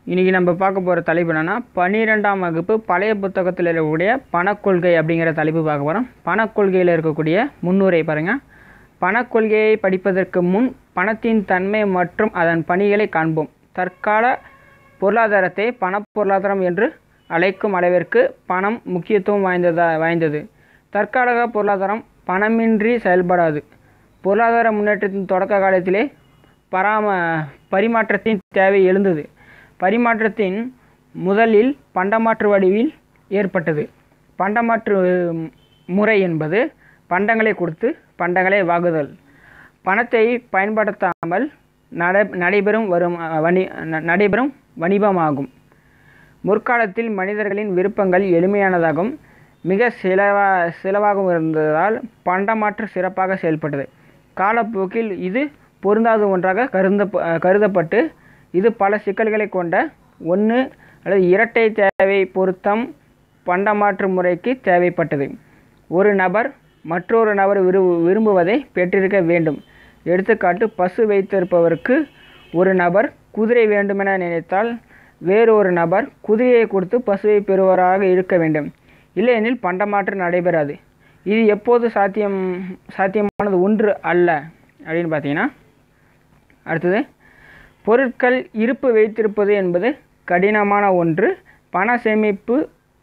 இன்றைக்கி நம்ம பார்க்க போகிற தலைப்பு என்னென்னா பன்னிரெண்டாம் வகுப்பு பழைய புத்தகத்தில் இருக்கக்கூடிய பணக்கொள்கை அப்படிங்கிற தலைப்பு பார்க்க போகிறோம் பணக்கொள்கையில் இருக்கக்கூடிய முன்னுரை பாருங்கள் பணக்கொள்கையை படிப்பதற்கு முன் பணத்தின் தன்மை மற்றும் அதன் பணிகளை காண்போம் தற்கால பொருளாதாரத்தை பணப்பொருளாதாரம் என்று அழைக்கும் அளவிற்கு பணம் முக்கியத்துவம் வாய்ந்ததா வாய்ந்தது தற்கால பொருளாதாரம் பணமின்றி செயல்படாது பொருளாதார முன்னேற்றத்தின் தொடக்க காலத்திலே பராம பரிமாற்றத்தின் தேவை எழுந்தது பரிமாற்றத்தின் முதலில் பண்டமாற்று வடிவில் ஏற்பட்டது பண்டமாற்று முறை என்பது பண்டங்களை கொடுத்து பண்டங்களை வாங்குதல் பணத்தை பயன்படுத்தாமல் நட நடைபெறும் வரும் வணி நடைபெறும் வணிபமாகும் முற்காலத்தில் மனிதர்களின் விருப்பங்கள் எளிமையானதாகவும் மிக செலவா செலவாகவும் இருந்ததால் பண்டமாற்று சிறப்பாக செயல்பட்டது காலப்போக்கில் இது பொருந்தாத ஒன்றாக கருந்த கருதப்பட்டு இது பல சிக்கல்களை கொண்ட ஒன்று அல்லது இரட்டை தேவை பொருத்தம் பண்டமாற்று முறைக்கு தேவைப்பட்டது ஒரு நபர் மற்றொரு நபர் விரு விரும்புவதை பெற்றிருக்க வேண்டும் எடுத்துக்காட்டு பசு வைத்திருப்பவருக்கு ஒரு நபர் குதிரை வேண்டுமென நினைத்தால் வேறொரு நபர் குதிரையை கொடுத்து பசுவை பெறுவராக இருக்க வேண்டும் இல்லையெனில் பண்டமாற்று நடைபெறாது இது எப்போது சாத்தியம் சாத்தியமானது ஒன்று அல்ல அப்படின்னு பார்த்தீங்கன்னா அடுத்தது பொருட்கள் இருப்பு வைத்திருப்பது என்பது கடினமான ஒன்று பண சேமிப்பு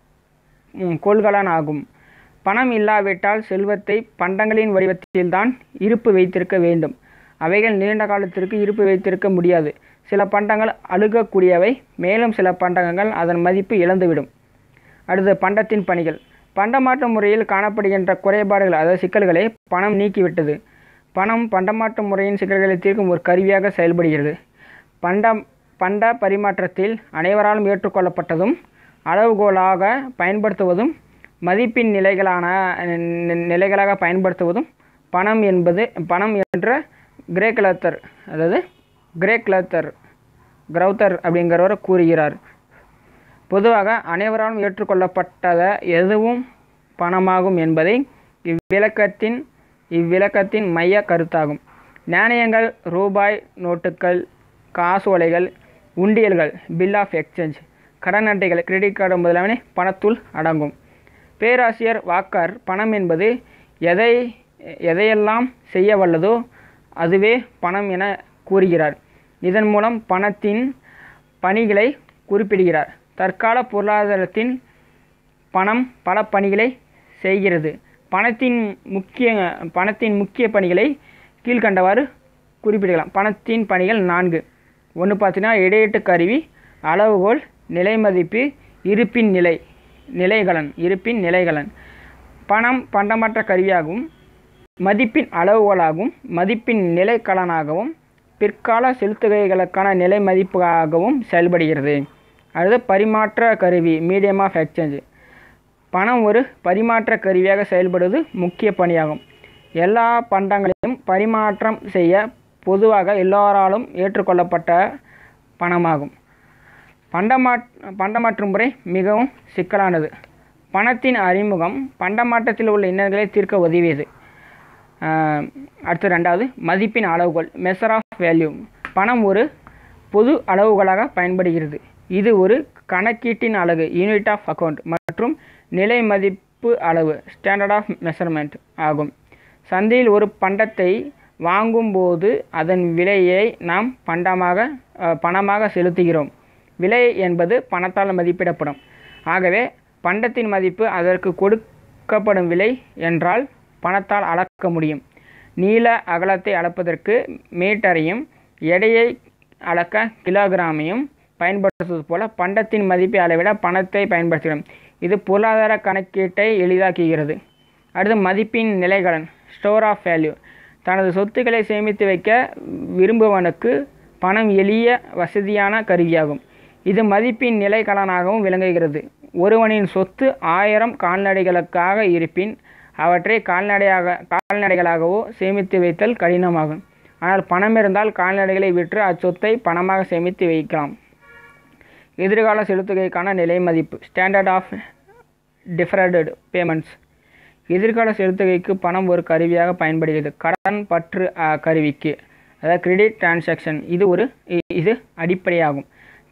கொள்கலன் ஆகும் பணம் இல்லாவிட்டால் செல்வத்தை பண்டங்களின் வடிவத்தில்தான் இருப்பு வைத்திருக்க வேண்டும் அவைகள் நீண்ட காலத்திற்கு இருப்பு வைத்திருக்க முடியாது சில பண்டங்கள் அழுகக்கூடியவை மேலும் சில பண்டங்கள் அதன் மதிப்பு இழந்துவிடும் அடுத்து பண்டத்தின் பணிகள் பண்டமாற்று முறையில் காணப்படுகின்ற குறைபாடுகள் அதாவது சிக்கல்களை பணம் நீக்கிவிட்டது பணம் பண்டமாற்று முறையின் சிக்கல்களை தீர்க்கும் ஒரு கருவியாக செயல்படுகிறது பண்டம் பண்ட பரிமாற்றத்தில் அனைவராலும் ஏற்றுக்கொள்ளப்பட்டதும் அளவுகோலாக பயன்படுத்துவதும் மதிப்பின் நிலைகளான நிலைகளாக பயன்படுத்துவதும் பணம் என்பது பணம் என்ற கிரேக் லத்தர் அதாவது கிரேக் லத்தர் கிரௌத்தர் அப்படிங்கிறவர் கூறுகிறார் பொதுவாக அனைவராலும் ஏற்றுக்கொள்ளப்பட்டத எதுவும் பணமாகும் என்பதை இவ்விளக்கத்தின் இவ்விளக்கத்தின் மைய கருத்தாகும் நாணயங்கள் ரூபாய் நோட்டுகள் காசோலைகள் உண்டியல்கள் பில் ஆஃப் எக்ஸ்சேஞ்ச் கடன் அட்டைகள் கிரெடிட் கார்டு முதலானவை பணத்துள் அடங்கும் பேராசிரியர் வாக்கர் பணம் என்பது எதை எதையெல்லாம் செய்ய வல்லதோ அதுவே பணம் என கூறுகிறார் இதன் மூலம் பணத்தின் பணிகளை குறிப்பிடுகிறார் தற்கால பொருளாதாரத்தின் பணம் பல பணிகளை செய்கிறது பணத்தின் முக்கிய பணத்தின் முக்கிய பணிகளை கீழ்கண்டவாறு குறிப்பிடலாம் பணத்தின் பணிகள் நான்கு ஒன்று பார்த்தீங்கன்னா இடையீட்டு கருவி அளவுகோல் நிலை மதிப்பு இருப்பின் நிலை நிலைகளன் இருப்பின் நிலைகளன் பணம் பண்டமற்ற கருவியாகவும் மதிப்பின் அளவுகோலாகவும் மதிப்பின் நிலைக்கலனாகவும் பிற்கால செலுத்துகைகளுக்கான நிலை மதிப்பாகவும் செயல்படுகிறது அடுத்து பரிமாற்ற கருவி மீடியம் ஆஃப் எக்ஸ்சேஞ்ச் பணம் ஒரு பரிமாற்ற கருவியாக செயல்படுவது முக்கிய பணியாகும் எல்லா பண்டங்களையும் பரிமாற்றம் செய்ய பொதுவாக எல்லோராலும் ஏற்றுக்கொள்ளப்பட்ட பணமாகும் பண்டமாற் பண்டமாற்று முறை மிகவும் சிக்கலானது பணத்தின் அறிமுகம் பண்டமாற்றத்தில் உள்ள இன்னல்களை தீர்க்க உதவியது அடுத்து ரெண்டாவது மதிப்பின் அளவுகோல் மெஷர் ஆஃப் வேல்யூ பணம் ஒரு பொது அளவுகளாக பயன்படுகிறது இது ஒரு கணக்கீட்டின் அலகு யூனிட் ஆஃப் அக்கௌண்ட் மற்றும் நிலை மதிப்பு அளவு ஸ்டாண்டர்ட் ஆஃப் மெஷர்மெண்ட் ஆகும் சந்தையில் ஒரு பண்டத்தை வாங்கும்போது அதன் விலையை நாம் பண்டமாக பணமாக செலுத்துகிறோம் விலை என்பது பணத்தால் மதிப்பிடப்படும் ஆகவே பண்டத்தின் மதிப்பு அதற்கு கொடுக்கப்படும் விலை என்றால் பணத்தால் அளக்க முடியும் நீள அகலத்தை அளப்பதற்கு மீட்டரையும் எடையை அளக்க கிலோகிராமையும் பயன்படுத்துவது போல பண்டத்தின் மதிப்பை அளவிட பணத்தை பயன்படுத்துகிறோம் இது பொருளாதார கணக்கீட்டை எளிதாக்குகிறது அடுத்து மதிப்பின் நிலைகளன் ஸ்டோர் ஆஃப் வேல்யூ தனது சொத்துக்களை சேமித்து வைக்க விரும்புவனுக்கு பணம் எளிய வசதியான கருவியாகும் இது மதிப்பின் நிலைக்கலனாகவும் விளங்குகிறது ஒருவனின் சொத்து ஆயிரம் கால்நடைகளுக்காக இருப்பின் அவற்றை கால்நடையாக கால்நடைகளாகவோ சேமித்து வைத்தல் கடினமாகும் ஆனால் பணம் இருந்தால் கால்நடைகளை விற்று அச்சொத்தை பணமாக சேமித்து வைக்கலாம் எதிர்கால செலுத்துகைக்கான நிலை மதிப்பு ஸ்டாண்டர்ட் ஆஃப் டிஃபரடு பேமெண்ட்ஸ் எதிர்கால செலுத்துகைக்கு பணம் ஒரு கருவியாக பயன்படுகிறது கடன் பற்று கருவிக்கு அதாவது கிரெடிட் டிரான்சாக்ஷன் இது ஒரு இது அடிப்படையாகும்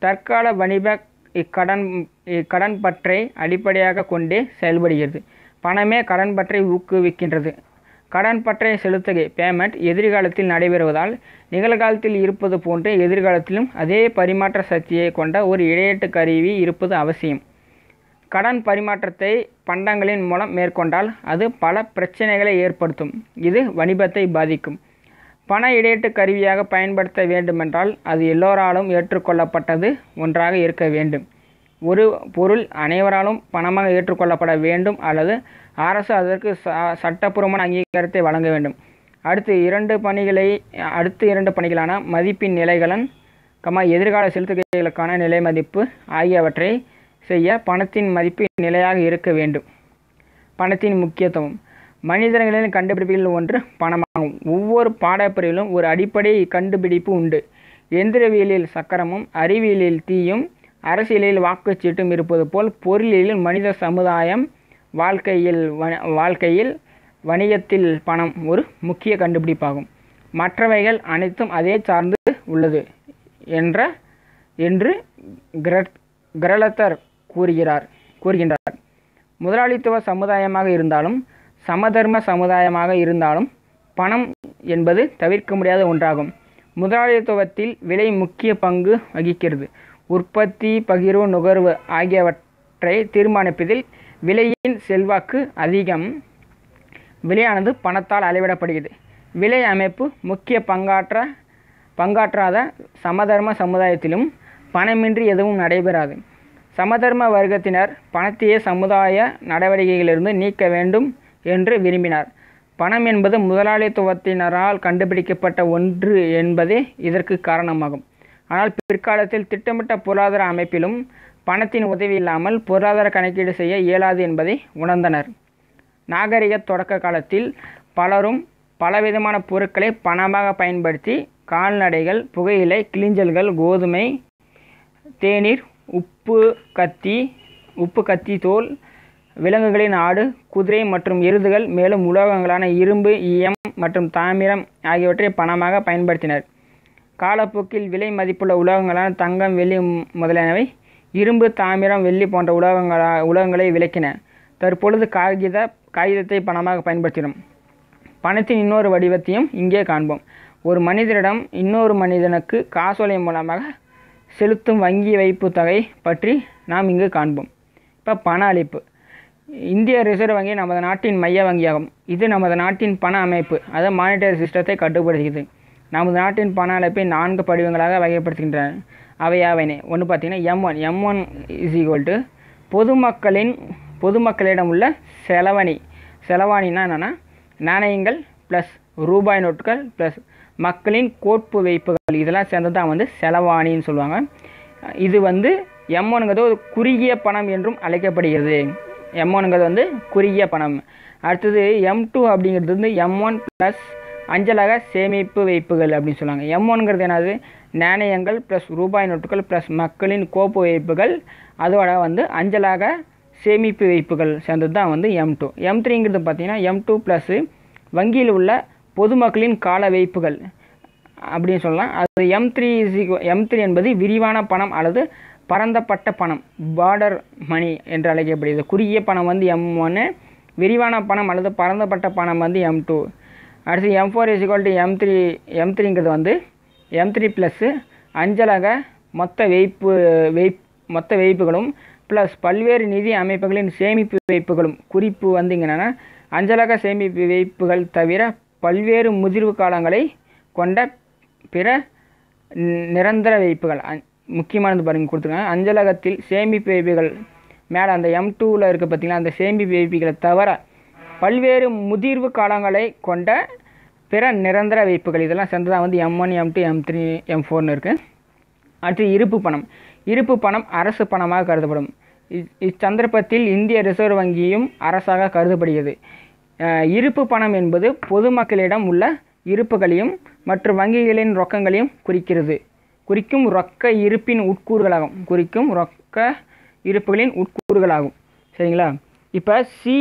தற்கால வணிக இக்கடன் இக்கடன் பற்றை அடிப்படையாக கொண்டே செயல்படுகிறது பணமே கடன் பற்றை ஊக்குவிக்கின்றது கடன் பற்றை செலுத்துகை பேமெண்ட் எதிர்காலத்தில் நடைபெறுவதால் நிகழ்காலத்தில் இருப்பது போன்று எதிர்காலத்திலும் அதே பரிமாற்ற சக்தியை கொண்ட ஒரு இடையீட்டு கருவி இருப்பது அவசியம் கடன் பரிமாற்றத்தை பண்டங்களின் மூலம் மேற்கொண்டால் அது பல பிரச்சனைகளை ஏற்படுத்தும் இது வணிகத்தை பாதிக்கும் பண இடையீட்டு கருவியாக பயன்படுத்த வேண்டுமென்றால் அது எல்லோராலும் ஏற்றுக்கொள்ளப்பட்டது ஒன்றாக இருக்க வேண்டும் ஒரு பொருள் அனைவராலும் பணமாக ஏற்றுக்கொள்ளப்பட வேண்டும் அல்லது அரசு அதற்கு ச சட்டப்பூர்வமான அங்கீகாரத்தை வழங்க வேண்டும் அடுத்து இரண்டு பணிகளை அடுத்து இரண்டு பணிகளான மதிப்பின் நிலைகளன் கமா எதிர்கால செலுத்துகைகளுக்கான நிலை மதிப்பு ஆகியவற்றை செய்ய பணத்தின் மதிப்பு நிலையாக இருக்க வேண்டும் பணத்தின் முக்கியத்துவம் மனிதர்களின் கண்டுபிடிப்புகளில் ஒன்று பணமாகும் ஒவ்வொரு பாடப்பிரிவிலும் ஒரு அடிப்படை கண்டுபிடிப்பு உண்டு எந்திரவியலில் சக்கரமும் அறிவியலில் தீயும் அரசியலில் வாக்குச்சீட்டும் இருப்பது போல் பொருளியலில் மனித சமுதாயம் வாழ்க்கையில் வ- வாழ்க்கையில் வணிகத்தில் பணம் ஒரு முக்கிய கண்டுபிடிப்பாகும் மற்றவைகள் அனைத்தும் அதே சார்ந்து உள்ளது என்ற என்று கிரட் கிரலத்தர் கூறுகிறார் கூறுகின்றார் முதலாளித்துவ சமுதாயமாக இருந்தாலும் சமதர்ம சமுதாயமாக இருந்தாலும் பணம் என்பது தவிர்க்க முடியாத ஒன்றாகும் முதலாளித்துவத்தில் விலை முக்கிய பங்கு வகிக்கிறது உற்பத்தி பகிர்வு நுகர்வு ஆகியவற்றை தீர்மானிப்பதில் விலையின் செல்வாக்கு அதிகம் விலையானது பணத்தால் அளவிடப்படுகிறது விலை அமைப்பு முக்கிய பங்காற்ற பங்காற்றாத சமதர்ம சமுதாயத்திலும் பணமின்றி எதுவும் நடைபெறாது சமதர்ம வர்க்கத்தினர் பணத்தையே சமுதாய நடவடிக்கைகளிலிருந்து நீக்க வேண்டும் என்று விரும்பினார் பணம் என்பது முதலாளித்துவத்தினரால் கண்டுபிடிக்கப்பட்ட ஒன்று என்பதே இதற்கு காரணமாகும் ஆனால் பிற்காலத்தில் திட்டமிட்ட பொருளாதார அமைப்பிலும் பணத்தின் உதவி இல்லாமல் பொருளாதார கணக்கீடு செய்ய இயலாது என்பதை உணர்ந்தனர் நாகரிக தொடக்க காலத்தில் பலரும் பலவிதமான பொருட்களை பணமாக பயன்படுத்தி கால்நடைகள் புகையிலை கிளிஞ்சல்கள் கோதுமை தேநீர் உப்பு கத்தி உப்பு கத்தி தோல் விலங்குகளின் ஆடு குதிரை மற்றும் எருதுகள் மேலும் உலோகங்களான இரும்பு ஈயம் மற்றும் தாமிரம் ஆகியவற்றை பணமாக பயன்படுத்தினர் காலப்போக்கில் விலை மதிப்புள்ள உலோகங்களான தங்கம் வெள்ளி மு- முதலானவை இரும்பு தாமிரம் வெள்ளி போன்ற உலோகங்களா உலோகங்களை விளக்கின தற்பொழுது காகித காகிதத்தை பணமாக பயன்படுத்தினோம் பணத்தின் இன்னொரு வடிவத்தையும் இங்கே காண்போம் ஒரு மனிதரிடம் இன்னொரு மனிதனுக்கு காசோலை மூலமாக செலுத்தும் வங்கி வைப்பு தொகை பற்றி நாம் இங்கு காண்போம் இப்போ பண அளிப்பு இந்திய ரிசர்வ் வங்கி நமது நாட்டின் மைய வங்கியாகும் இது நமது நாட்டின் பண அமைப்பு அதாவது மானிட்டரி சிஸ்டத்தை கட்டுப்படுத்துகிறது நமது நாட்டின் பண அழைப்பை நான்கு படிவங்களாக வகைப்படுத்துகின்றன அவை யாவைனே ஒன்று பார்த்தீங்கன்னா M one M one is equal to பொதுமக்களின் பொதுமக்களிடம் உள்ள செலவணி செலவாணினா என்னென்னா நாணயங்கள் ப்ளஸ் ரூபாய் நோட்டுகள் ப்ளஸ் மக்களின் கோட்பு வைப்புகள் இதெல்லாம் சேர்ந்து தான் வந்து செலவாணின்னு சொல்லுவாங்க இது வந்து எம் ஒன்ங்கிறது ஒரு குறுகிய பணம் என்றும் அழைக்கப்படுகிறது எம் ஒன்ங்கிறது வந்து குறுகிய பணம் அடுத்தது எம் டூ அப்படிங்கிறது வந்து எம் ஒன் ப்ளஸ் அஞ்சலக சேமிப்பு வைப்புகள் அப்படின்னு சொல்லுவாங்க எம் ஒன்ங்கிறது என்னது நாணயங்கள் ப்ளஸ் ரூபாய் நோட்டுகள் ப்ளஸ் மக்களின் கோப்பு வைப்புகள் அதோட வந்து அஞ்சலக சேமிப்பு வைப்புகள் சேர்ந்தது தான் வந்து எம் டூ எம் த்ரீங்கிறது பார்த்தீங்கன்னா எம் டூ ப்ளஸ்ஸு வங்கியில் உள்ள பொதுமக்களின் கால வைப்புகள் அப்படின்னு சொல்லலாம் அது எம் த்ரீ எம் த்ரீ என்பது விரிவான பணம் அல்லது பரந்தப்பட்ட பணம் பார்டர் மணி என்று அழைக்கப்படுகிறது குறுகிய பணம் வந்து எம் ஒன்று விரிவான பணம் அல்லது பரந்தப்பட்ட பணம் வந்து எம் டூ அடுத்து M four is to M three M த்ரீங்கிறது வந்து எம் த்ரீ ப்ளஸ்ஸு அஞ்சலக மொத்த வைப்பு வைப் மொத்த வைப்புகளும் ப்ளஸ் பல்வேறு நிதி அமைப்புகளின் சேமிப்பு வைப்புகளும் குறிப்பு வந்து இங்க என்னன்னா அஞ்சலக சேமிப்பு வைப்புகள் தவிர பல்வேறு முதிர்வு காலங்களை கொண்ட பிற நி- நிரந்தர வைப்புகள் அ- முக்கியமானது பாருங்க கொடுத்துருக்காங்க அஞ்சலகத்தில் சேமிப்பு வைப்புகள் மேலே அந்த எம் டூவில் இருக்க பார்த்தீங்களா அந்த சேமிப்பு வைப்புகளை தவிர பல்வேறு முதிர்வு காலங்களை கொண்ட பிற நிரந்தர வைப்புகள் இதெல்லாம் சேர்ந்து தான் வந்து M one M two M three M ஃபோர்னு இருக்குது அடுத்து இருப்பு பணம் இருப்பு பணம் அரசு பணமாக கருதப்படும் இ- இச்சந்தர்ப்பத்தில் இந்திய ரிசர்வ் வங்கியும் அரசாக கருதப்படுகிறது அஹ், இருப்பு பணம் என்பது பொதுமக்களிடம் உள்ள இருப்புகளையும் மற்றும் வங்கிகளின் ரொக்கங்களையும் குறிக்கிறது குறிக்கும் ரொக்க இருப்பின் உட்கூறுகளாகும் குறிக்கும் ரொக்க இருப்புகளின் உட்கூறுகளாகும் சரிங்களா இப்போ C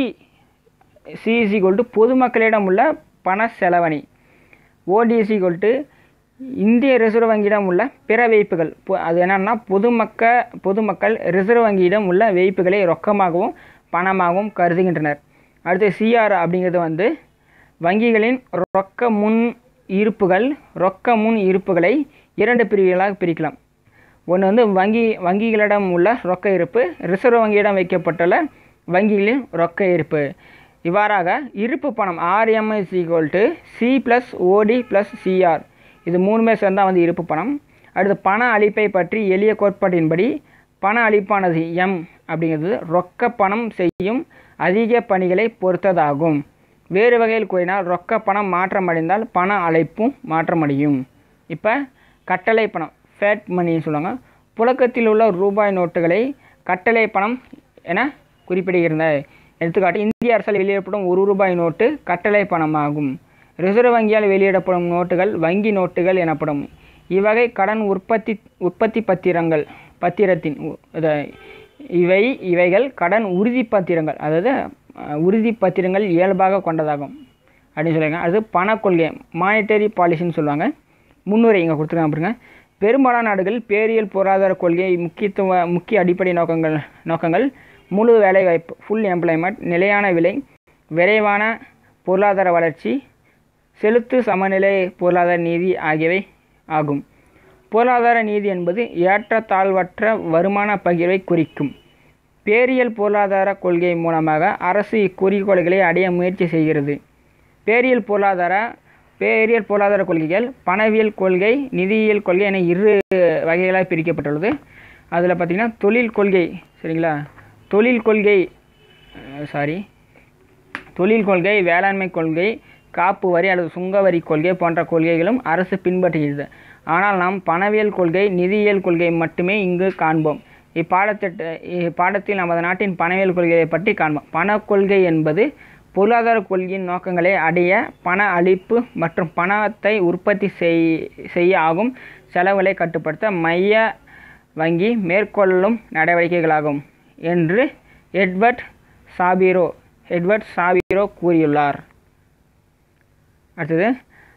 C is equal to பொதுமக்களிடம் உள்ள பண செலவணி ஓடிஎஸ் ஈக்குவல் டு இந்திய ரிசர்வ் வங்கியிடம் உள்ள பிற வைப்புகள் பொ- அது என்னன்னா பொதுமக்க பொதுமக்கள் ரிசர்வ் வங்கியிடம் உள்ள வைப்புகளை ரொக்கமாகவும் பணமாகவும் கருதுகின்றனர் அடுத்து சிஆர் அப்படிங்கிறது வந்து வங்கிகளின் ரொக்க முன் இருப்புகள் ரொக்க முன் இருப்புகளை இரண்டு பிரிவுகளாக பிரிக்கலாம் ஒன்று வந்து வங்கி வங்கிகளிடம் உள்ள ரொக்க இருப்பு ரிசர்வ் வங்கியிடம் வைக்கப்பட்டுள்ள வங்கிகளின் ரொக்க இருப்பு இவ்வாறாக இருப்பு பணம் RMS equal to C plus OD plus CR இது மூணுமே சேர்ந்தா வந்து இருப்பு பணம் அடுத்து பண அளிப்பை பற்றி எளிய கோட்பாட்டின்படி பண அளிப்பானது எம் அப்படிங்கிறது ரொக்க பணம் செய்யும் அதிக பணிகளை பொறுத்ததாகும் வேறு வகையில் கூறினால் ரொக்க பணம் மாற்றமடைந்தால் பண அழைப்பும் மாற்றமடையும் இப்போ கட்டளை பணம் ஃபேட் மணின்னு சொல்லுவாங்க புழக்கத்தில் உள்ள ரூபாய் நோட்டுகளை கட்டளை பணம் என குறிப்பிடுகிறது எடுத்துக்காட்டு இந்திய அரசால் வெளியிடப்படும் ஒரு ரூபாய் நோட்டு கட்டளை பணமாகும் ரிசர்வ் வங்கியால் வெளியிடப்படும் நோட்டுகள் வங்கி நோட்டுகள் எனப்படும் இவ்வகை கடன் உற்பத்தி உற்பத்தி பத்திரங்கள் பத்திரத்தின் உ- இத- இவை இவைகள் கடன் உறுதி பத்திரங்கள் அதாவது அஹ், உறுதி பத்திரங்கள் இயல்பாக கொண்டதாகும் அப்படின்னு சொல்லுவாங்க அது பணக் கொள்கை மானிட்டரி பாலிசின்னு சொல்லுவாங்க முன்னுரை இங்கே கொடுத்துருக்காங்க பாருங்க பெரும்பாலான நாடுகள் பேரியல் பொருளாதார கொள்கை முக்கியத்துவ முக்கிய அடிப்படை நோக்கங்கள் நோக்கங்கள் முழு வேலைவாய்ப்பு ஃபுல் எம்ப்ளாய்மெண்ட் நிலையான விலை விரைவான பொருளாதார வளர்ச்சி செலுத்து சமநிலை பொருளாதார நீதி ஆகியவை ஆகும் பொருளாதார நீதி என்பது ஏற்றத்தாழ்வற்ற வருமான பகிர்வை குறிக்கும் பேரியல் பொருளாதார கொள்கை மூலமாக அரசு இக்குறிக்கோள்களை அடைய முயற்சி செய்கிறது பேரியல் பொருளாதார பேரியல் பொருளாதார கொள்கைகள் பணவியல் கொள்கை நிதியியல் கொள்கை என இரு வகைகளாக பிரிக்கப்பட்டுள்ளது அதில் பார்த்திங்கன்னா தொழில் கொள்கை சரிங்களா தொழில் கொள்கை சாரி தொழில் கொள்கை வேளாண்மை கொள்கை காப்பு வரி அல்லது சுங்க வரி கொள்கை போன்ற கொள்கைகளும் அரசு பின்பற்றுகிறது ஆனால் நாம் பணவியல் கொள்கை நிதியியல் கொள்கை மட்டுமே இங்கு காண்போம் இப்பாடத்திட்ட இப்பாடத்தில் நமது நாட்டின் பணவியல் கொள்கையை பற்றி காண்போம் பணக் கொள்கை என்பது பொருளாதார கொள்கையின் நோக்கங்களை அடைய பண அளிப்பு மற்றும் பணத்தை உற்பத்தி செய் செய்ய ஆகும் செலவுகளை கட்டுப்படுத்த மைய வங்கி மேற்கொள்ளும் நடவடிக்கைகளாகும் என்று எட்வர்ட் சாபிரோ எட்வர்ட் சாபிரோ கூறியுள்ளார் அடுத்தது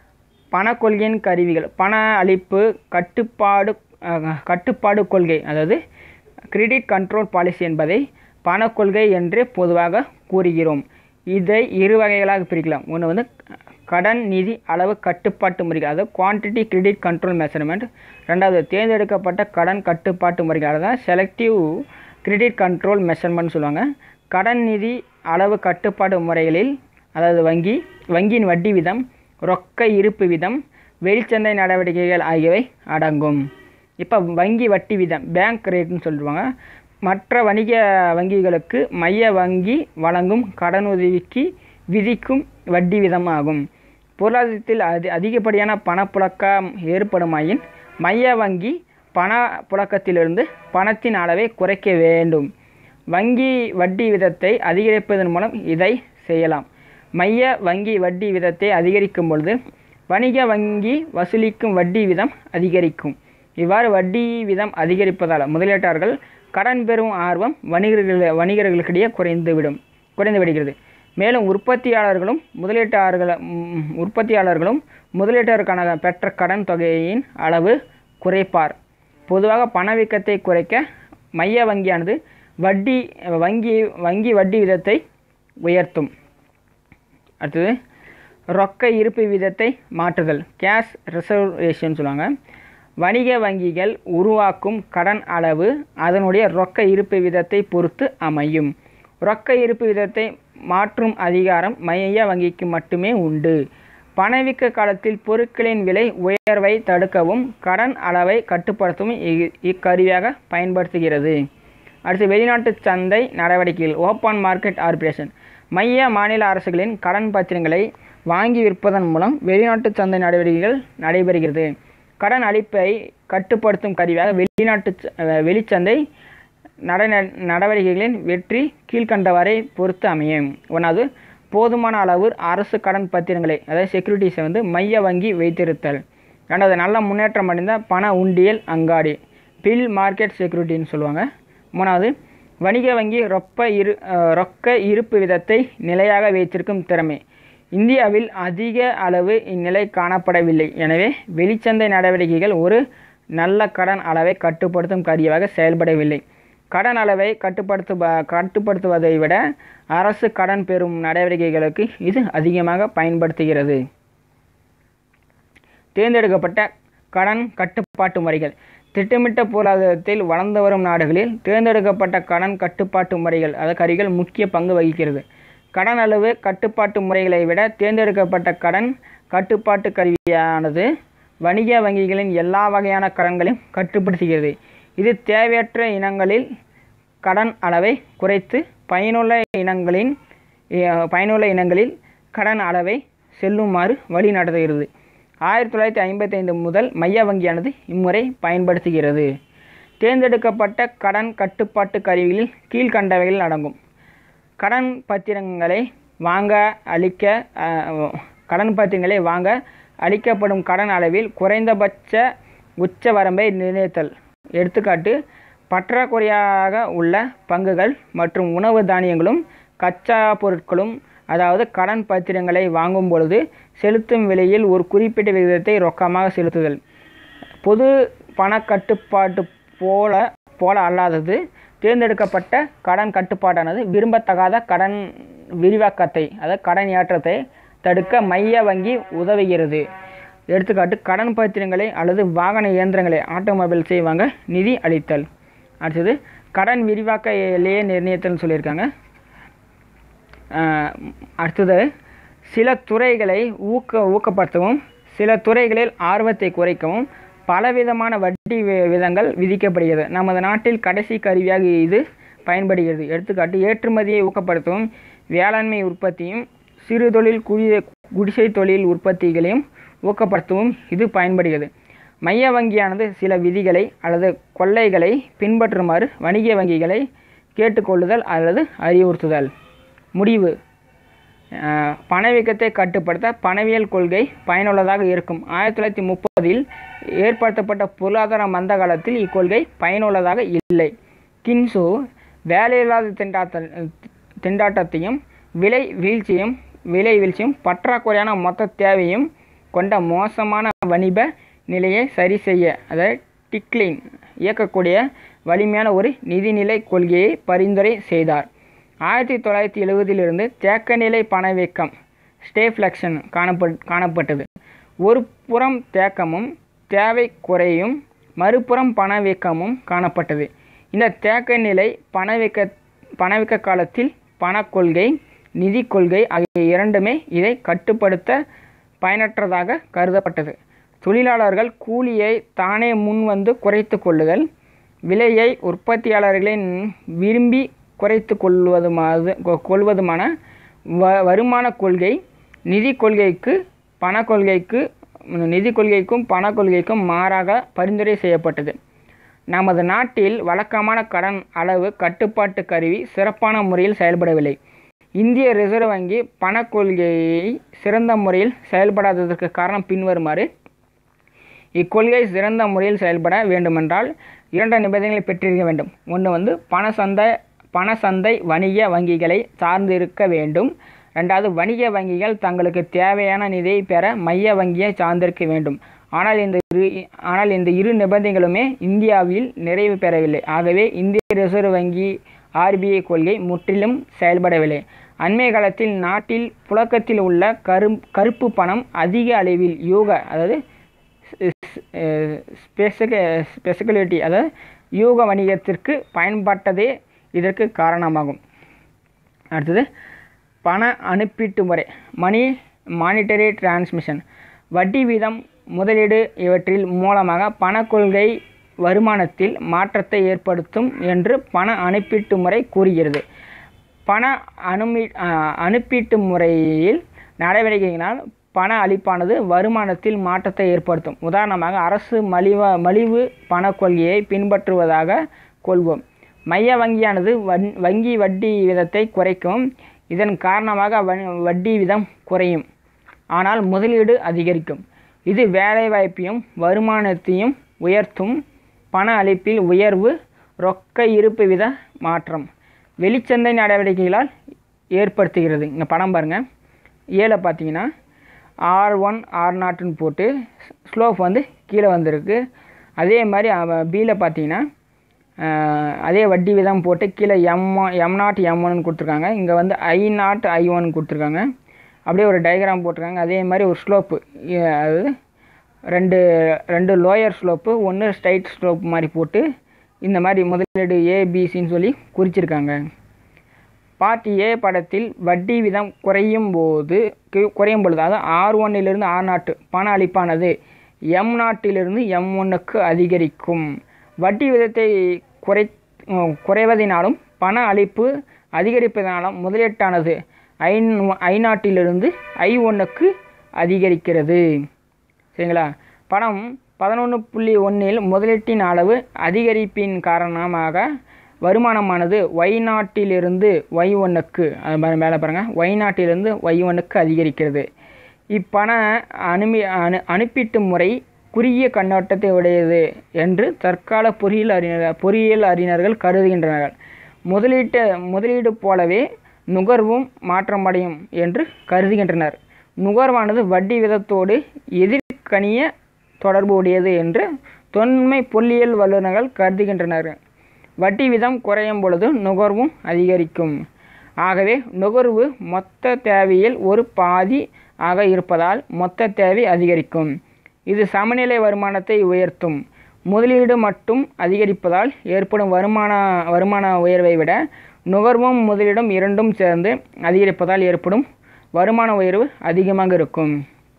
பணக் கொள்கையின் கருவிகள் பண அளிப்பு கட்டுப்பாடு அஹ், கட்டுப்பாடு கொள்கை அதாவது கிரெடிட் கண்ட்ரோல் பாலிசி என்பதை பணக் கொள்கை என்று பொதுவாக கூறுகிறோம் இதை இரு வகைகளாக பிரிக்கலாம் ஒன்று வந்து கடன் நிதி அளவு கட்டுப்பாட்டு முறைகள் அதாவது குவான்டிட்டி கிரெடிட் கண்ட்ரோல் மெஷர்மெண்ட் ரெண்டாவது தேர்ந்தெடுக்கப்பட்ட கடன் கட்டுப்பாட்டு முறைகள் அதாவது செலக்டிவ் கிரெடிட் கண்ட்ரோல் மெஷர்மெண்ட் சொல்லுவாங்க கடன் நிதி அளவு கட்டுப்பாட்டு முறைகளில் அதாவது வங்கி வங்கியின் வட்டி வீதம் ரொக்க இருப்பு வீதம் வெளிச்சந்தை நடவடிக்கைகள் ஆகியவை அடங்கும் இப்போ வங்கி வட்டி வீதம் பேங்க் ரேட்னு சொல்லுவாங்க மற்ற வணிக வங்கிகளுக்கு மைய வங்கி வழங்கும் கடனுதவிக்கு விதிக்கும் வட்டி வீதமாகும் பொருளாதாரத்தில் அதி அதிகப்படியான பணப்புழக்கம் ஏற்படுமாயின் மைய வங்கி பண புழக்கத்திலிருந்து பணத்தின் அளவை குறைக்க வேண்டும் வங்கி வட்டி விதத்தை அதிகரிப்பதன் மூலம் இதை செய்யலாம் மைய வங்கி வட்டி விதத்தை அதிகரிக்கும் பொழுது வணிக வங்கி வசூலிக்கும் வட்டி விதம் அதிகரிக்கும் இவ்வாறு வட்டி விதம் அதிகரிப்பதால் முதலீட்டாளர்கள் கடன் பெறும் ஆர்வம் வணிகர்கள் வணிகர்களுக்கிடையே குறைந்துவிடும் குறைந்து விடுகிறது மேலும் உற்பத்தியாளர்களும் முதலீட்டாளர்கள் ம், உற்பத்தியாளர்களும் முதலீட்டாளருக்கான பெற்ற கடன் தொகையின் அளவு குறைப்பார் பொதுவாக பணவீக்கத்தை குறைக்க மைய வங்கியானது வட்டி வங்கி வங்கி வட்டி விதத்தை உயர்த்தும் அடுத்தது ரொக்க இருப்பு வீதத்தை மாற்றுதல் கேஷ் ரிசர்வ் ரேஷியோன்னு சொல்லுவாங்க வணிக வங்கிகள் உருவாக்கும் கடன் அளவு அதனுடைய ரொக்க இருப்பு வீதத்தை பொறுத்து அமையும் ரொக்க இருப்பு வீதத்தை மாற்றும் அதிகாரம் மைய வங்கிக்கு மட்டுமே உண்டு பணவீக்க காலத்தில் பொருட்களின் விலை உயர்வை தடுக்கவும் கடன் அளவை கட்டுப்படுத்தவும் இ- இக்கருவியாக பயன்படுத்துகிறது அடுத்து வெளிநாட்டு சந்தை நடவடிக்கைகள் ஓப்பன் மார்க்கெட் ஆர்பிரேஷன் மைய மாநில அரசுகளின் கடன் பத்திரங்களை வாங்கி விற்பதன் மூலம் வெளிநாட்டு சந்தை நடவடிக்கைகள் நடைபெறுகிறது கடன் அளிப்பை கட்டுப்படுத்தும் கருவியாக வெளிநாட்டு ச- அஹ் வெளிச்சந்தை நட நடவடிக்கைகளின் வெற்றி கீழ்கண்டவரை பொறுத்து அமையும் ஒன்றாவது போதுமான அளவு அரசு கடன் பத்திரங்களை அதாவது செக்யூரிட்டிஸை வந்து மைய வங்கி வைத்திருத்தல் ரெண்டாவது நல்ல முன்னேற்றம் அடைந்த பண உண்டியல் அங்காடி பில் மார்க்கெட் செக்யூரிட்டின்னு சொல்லுவாங்க மூணாவது வணிக வங்கி ரொப்ப இரு அஹ் ரொக்க இருப்பு விதத்தை நிலையாக வைத்திருக்கும் திறமை இந்தியாவில் அதிக அளவு இந்நிலை காணப்படவில்லை எனவே வெளிச்சந்தை நடவடிக்கைகள் ஒரு நல்ல கடன் அளவை கட்டுப்படுத்தும் கருவியாக செயல்படவில்லை கடன் அளவை கட்டுப்படுத்து கட்டுப்படுத்துவதை விட அரசு கடன் பெறும் நடவடிக்கைகளுக்கு இது அதிகமாக பயன்படுத்துகிறது தேர்ந்தெடுக்கப்பட்ட கடன் கட்டுப்பாட்டு முறைகள் திட்டமிட்ட பொருளாதாரத்தில் வளர்ந்து வரும் நாடுகளில் தேர்ந்தெடுக்கப்பட்ட கடன் கட்டுப்பாட்டு முறைகள் அதாவது கருவிகள் முக்கிய பங்கு வகிக்கிறது கடன் அளவு கட்டுப்பாட்டு முறைகளை விட தேர்ந்தெடுக்கப்பட்ட கடன் கட்டுப்பாட்டு கருவியானது வணிக வங்கிகளின் எல்லா வகையான கடன்களையும் கட்டுப்படுத்துகிறது இது தேவையற்ற இனங்களில் கடன் அளவை குறைத்து பயனுள்ள இனங்களின் பயனுள்ள இனங்களில் கடன் அளவை செல்லுமாறு வழி நடத்துகிறது ஆயிரத்தி தொள்ளாயிரத்தி ஐம்பத்தைந்து முதல் மைய வங்கியானது இம்முறை பயன்படுத்துகிறது தேர்ந்தெடுக்கப்பட்ட கடன் கட்டுப்பாட்டு கருவிகளில் கீழ்கண்டவைகள் அடங்கும் கடன் பத்திரங்களை வாங்க அளிக்க கடன் பத்திரங்களை வாங்க அளிக்கப்படும் கடன் அளவில் குறைந்தபட்ச உச்ச வரம்பை நிர்ணயித்தல் எடுத்துக்காட்டு பற்றாக்குறையாக உள்ள பங்குகள் மற்றும் உணவு தானியங்களும் கச்சா பொருட்களும் அதாவது கடன் பத்திரங்களை வாங்கும் பொழுது செலுத்தும் விலையில் ஒரு குறிப்பிட்ட விகிதத்தை ரொக்கமாக செலுத்துதல் பொது பண கட்டுப்பாட்டு போல போல அல்லாதது தேர்ந்தெடுக்கப்பட்ட கடன் கட்டுப்பாடானது விரும்பத்தகாத கடன் விரிவாக்கத்தை அதாவது கடன் ஏற்றத்தை தடுக்க மைய வங்கி உதவுகிறது எடுத்துக்காட்டு கடன் பத்திரங்களை அல்லது வாகன இயந்திரங்களை ஆட்டோமொபைல்ஸை வாங்க நிதி அளித்தல் அடுத்தது கடன் விரிவாக்க எல்லையை நிர்ணயித்தல்னு சொல்லியிருக்காங்க அடுத்தது சில துறைகளை ஊக்க ஊக்கப்படுத்தவும் சில துறைகளில் ஆர்வத்தை குறைக்கவும் பலவிதமான வட்டி விதங்கள் விதிக்கப்படுகிறது நமது நாட்டில் கடைசி கருவியாக இது பயன்படுகிறது எடுத்துக்காட்டு ஏற்றுமதியை ஊக்கப்படுத்தவும் வேளாண்மை உற்பத்தியும் சிறு தொழில் குடி குடிசை தொழில் உற்பத்திகளையும் ஊக்கப்படுத்தவும் இது பயன்படுகிறது மைய வங்கியானது சில விதிகளை அல்லது கொள்ளைகளை பின்பற்றுமாறு வணிக வங்கிகளை கேட்டுக்கொள்ளுதல் அல்லது அறிவுறுத்துதல் முடிவு பணவீக்கத்தை கட்டுப்படுத்த பணவியல் கொள்கை பயனுள்ளதாக இருக்கும் ஆயிரத்தி தொள்ளாயிரத்தி முப்பதில் ஏற்படுத்தப்பட்ட பொருளாதார மந்த காலத்தில் இக்கொள்கை பயனுள்ளதாக இல்லை கின்சு வேலையில்லாத திண்டாட்ட திண்டாட்டத்தையும் விலை வீழ்ச்சியும் விலை வீழ்ச்சியும் பற்றாக்குறையான மொத்த தேவையும் கொண்ட மோசமான வணிக நிலையை சரி செய்ய அதாவது டிக்ளின் இயக்கக்கூடிய வலிமையான ஒரு நிதிநிலை கொள்கையை பரிந்துரை செய்தார் ஆயிரத்தி தொள்ளாயிரத்தி எழுபதிலிருந்து தேக்கநிலை பணவீக்கம் ஸ்டேஃப்ளக்ஷன் காணப்பட் காணப்பட்டது ஒரு புறம் தேக்கமும் தேவை குறையும் மறுபுறம் பணவீக்கமும் காணப்பட்டது இந்த தேக்க நிலை பணவீக்க பணவீக்க காலத்தில் பணக்கொள்கை நிதி கொள்கை ஆகிய இரண்டுமே இதை கட்டுப்படுத்த பயனற்றதாக கருதப்பட்டது தொழிலாளர்கள் கூலியை தானே முன்வந்து குறைத்து கொள்ளுதல் விலையை உற்பத்தியாளர்களின் விரும்பி குறைத்து கொள்வதுமாது கொள்வதுமான வ வருமான கொள்கை நிதி கொள்கைக்கு பண கொள்கைக்கு நிதி கொள்கைக்கும் பண கொள்கைக்கும் மாறாக பரிந்துரை செய்யப்பட்டது நமது நாட்டில் வழக்கமான கடன் அளவு கட்டுப்பாட்டு கருவி சிறப்பான முறையில் செயல்படவில்லை இந்திய ரிசர்வ் வங்கி பண கொள்கையை சிறந்த முறையில் செயல்படாததற்கு காரணம் பின்வருமாறு இக்கொள்கை சிறந்த முறையில் செயல்பட வேண்டுமென்றால் இரண்டு நிபந்தனைகளை பெற்றிருக்க வேண்டும் ஒன்று வந்து பண சந்தை பண சந்தை வணிக வங்கிகளை சார்ந்திருக்க வேண்டும் ரெண்டாவது வணிக வங்கிகள் தங்களுக்கு தேவையான நிதியை பெற மைய வங்கியை சார்ந்திருக்க வேண்டும் ஆனால் இந்த இரு ஆனால் இந்த இரு நிபந்தனைகளுமே இந்தியாவில் நிறைவு பெறவில்லை ஆகவே இந்திய ரிசர்வ் வங்கி ஆர்பிஐ கொள்கை முற்றிலும் செயல்படவில்லை அண்மை காலத்தில் நாட்டில் புழக்கத்தில் உள்ள கரு கருப்பு பணம் அதிக அளவில் யூக அதாவது ஸ்பெசிகலிட்டி அதாவது யூக வணிகத்திற்கு பயன்பட்டதே இதற்கு காரணமாகும் அடுத்தது பண அனுப்பீட்டு முறை மணி மானிட்டரி டிரான்ஸ்மிஷன் வட்டி வீதம் முதலீடு இவற்றில் மூலமாக பணக்கொள்கை வருமானத்தில் மாற்றத்தை ஏற்படுத்தும் என்று பண அனுப்பீட்டு முறை கூறுகிறது பண அனுமி அனுப்பீட்டு முறையில் நடவடிக்கையினால் பண அளிப்பானது வருமானத்தில் மாற்றத்தை ஏற்படுத்தும் உதாரணமாக அரசு மலிவ மலிவு பண கொள்கையை பின்பற்றுவதாக கொள்வோம் மைய வங்கியானது வன் வங்கி வட்டி விதத்தை குறைக்கும் இதன் காரணமாக வட்டி விதம் குறையும் ஆனால் முதலீடு அதிகரிக்கும் இது வேலைவாய்ப்பையும் வருமானத்தையும் உயர்த்தும் பண அளிப்பில் உயர்வு ரொக்க இருப்பு வித மாற்றம் வெளிச்சந்தை நடவடிக்கைகளால் ஏற்படுத்துகிறது இங்கே படம் பாருங்கள் ஏல பார்த்தீங்கன்னா ஆர் ஒன் ஆர் நாட்டுன்னு போட்டு ஸ்லோப் வந்து கீழே வந்திருக்கு அதே மாதிரி பியில் பார்த்தீங்கன்னா அஹ், அதே வட்டி விதம் போட்டு கீழே எம் எம் நாட் எம் ஒன்னு கொடுத்துருக்காங்க இங்கே வந்து ஐ நாட் ஐ ஒன் கொடுத்துருக்காங்க அப்படியே ஒரு டயக்ராம் போட்டிருக்காங்க அதே மாதிரி ஒரு ஸ்லோப்பு அதாவது ரெண்டு ரெண்டு லோயர் ஸ்லோப்பு ஒன்று ஸ்ட்ரைட் ஸ்லோப் மாதிரி போட்டு இந்த மாதிரி முதலீடு ஏபிசின்னு சொல்லி குறிச்சிருக்காங்க பார்ட் ஏ படத்தில் வட்டி விதம் குறையும் போது கு- குறையும் பொழுது அதாவது ஆர் ஒன்னிலிருந்து ஆர் நாட்டு பண அளிப்பானது எம் நாட்டிலிருந்து எம் ஒன்னுக்கு அதிகரிக்கும் வட்டி விதத்தை குறை உம், குறைவதினாலும் பண அளிப்பு அதிகரிப்பதனாலும் முதலீட்டானது ஐ ஐ நாட்டிலிருந்து ஐ ஒன்னுக்கு அதிகரிக்கிறது சரிங்களா படம் பதினொன்று புள்ளி ஒன்றில் முதலீட்டின் அளவு அதிகரிப்பின் காரணமாக வருமானமானது ஒய் நாட்டிலிருந்து ஒய் ஒன்னுக்கு அது மாதிரி மேலே பாருங்கள் ஒய் நாட்டிலிருந்து ஒய் ஒன்னுக்கு அதிகரிக்கிறது இப்பண அனுமி அனு அனுப்பீட்டு முறை குறுகிய கண்ணோட்டத்தை உடையது என்று தற்கால பொறியியல் அறிஞர் பொறியியல் அறிஞர்கள் கருதுகின்றனர் முதலீட்டு முதலீடு போலவே நுகர்வும் மாற்றமடையும் என்று கருதுகின்றனர் நுகர்வானது வட்டி விதத்தோடு எதிர்கணிய தொடர்புடையது என்று தொன்மை பொல்லியல் வல்லுநர்கள் கருதுகின்றனர் வட்டி விதம் குறையும் பொழுது நுகர்வும் அதிகரிக்கும் ஆகவே நுகர்வு மொத்த தேவையில் ஒரு பாதி ஆக இருப்பதால் மொத்த தேவை அதிகரிக்கும் இது சமநிலை வருமானத்தை உயர்த்தும் முதலீடு மட்டும் அதிகரிப்பதால் ஏற்படும் வருமான வருமான உயர்வை விட நுகர்வும் முதலீடும் இரண்டும் சேர்ந்து அதிகரிப்பதால் ஏற்படும் வருமான உயர்வு அதிகமாக இருக்கும்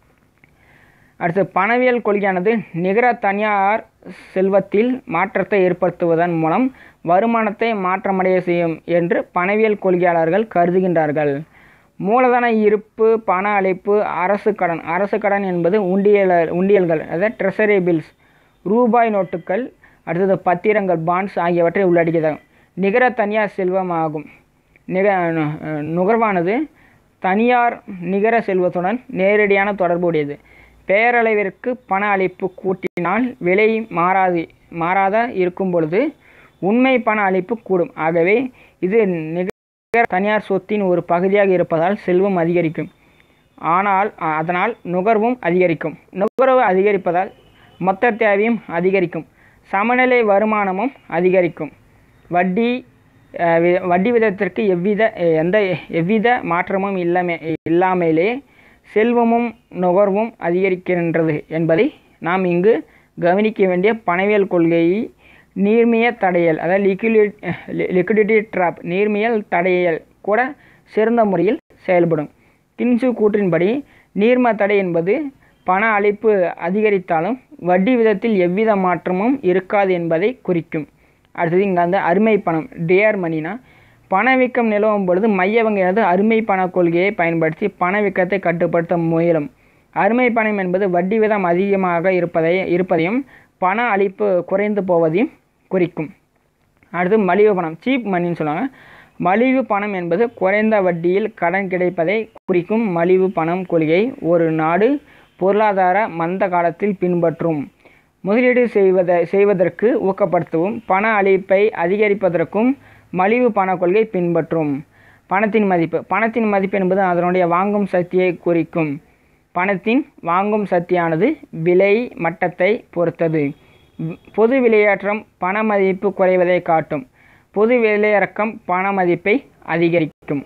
அடுத்து பணவியல் கொள்கையானது நிகர தனியார் செல்வத்தில் மாற்றத்தை ஏற்படுத்துவதன் மூலம் வருமானத்தை மாற்றமடைய செய்யும் என்று பணவியல் கொள்கையாளர்கள் கருதுகின்றார்கள் மூலதன இருப்பு பண அளிப்பு அரசு கடன் அரசு கடன் என்பது உண்டியல உண்டியல்கள் அதாவது ட்ரெஷரி பில்ஸ் ரூபாய் நோட்டுகள் அடுத்தது பத்திரங்கள் பாண்ட்ஸ் ஆகியவற்றை உள்ளடக்கியதாகும் நிகர தனியார் செல்வம் ஆகும் நிக நு- நுகர்வானது தனியார் நிகர செல்வத்துடன் நேரடியான தொடர்புடையது பேரளவிற்கு பண அளிப்பு கூட்டினால் விலை மாறாது மாறாத இருக்கும் பொழுது உண்மை பண அளிப்பு கூடும் ஆகவே இது நிகர தனியார் சொத்தின் ஒரு பகுதியாக இருப்பதால் செல்வம் அதிகரிக்கும் ஆனால் அ- அதனால் நுகர்வும் அதிகரிக்கும் நுகர்வு அதிகரிப்பதால் மொத்த தேவையும் அதிகரிக்கும் சமநிலை வருமானமும் அதிகரிக்கும் வட்டி அஹ், வி- வட்டி விதத்திற்கு எவ்வித எந்த எவ்வித மாற்றமும் இல்லாமே இல்லாமலே செல்வமும் நுகர்வும் அதிகரிக்கின்றது என்பதை நாம் இங்கு கவனிக்க வேண்டிய பணவியல் கொள்கையை நீர்மிய தடையல் அதாவது லிக்விட் லிக்விடிட்டி ட்ராப் நீர்மியல் தடையல் கூட சிறந்த முறையில் செயல்படும் கின்சு கூற்றின்படி நீர்ம தடை என்பது பண அளிப்பு அதிகரித்தாலும் வட்டி விதத்தில் எவ்வித மாற்றமும் இருக்காது என்பதை குறிக்கும் அடுத்தது இங்கே வந்து அருமை பணம் டேர் மணினா பணவீக்கம் நிலவும் பொழுது மைய வங்கியானது அருமை பண கொள்கையை பயன்படுத்தி பணவீக்கத்தை கட்டுப்படுத்த முயலும் அருமை பணம் என்பது வட்டி விதம் அதிகமாக இருப்பதை இருப்பதையும் பண அளிப்பு குறைந்து போவதையும் குறிக்கும் அடுத்து மலிவு பணம் சீப் மணின்னு சொல்லுவாங்க மலிவு பணம் என்பது குறைந்த வட்டியில் கடன் கிடைப்பதை குறிக்கும் மலிவு பணம் கொள்கை ஒரு நாடு பொருளாதார மந்த காலத்தில் பின்பற்றும் முதலீடு செய்வத செய்வதற்கு ஊக்கப்படுத்தவும் பண அளிப்பை அதிகரிப்பதற்கும் மலிவு பண கொள்கை பின்பற்றும் பணத்தின் மதிப்பு பணத்தின் மதிப்பு என்பது அதனுடைய வாங்கும் சக்தியை குறிக்கும் பணத்தின் வாங்கும் சக்தியானது விலை மட்டத்தை பொறுத்தது வி- பொது விலையேற்றம் பண மதிப்பு குறைவதை காட்டும் பொது விலையிறக்கம் பண மதிப்பை அதிகரிக்கும்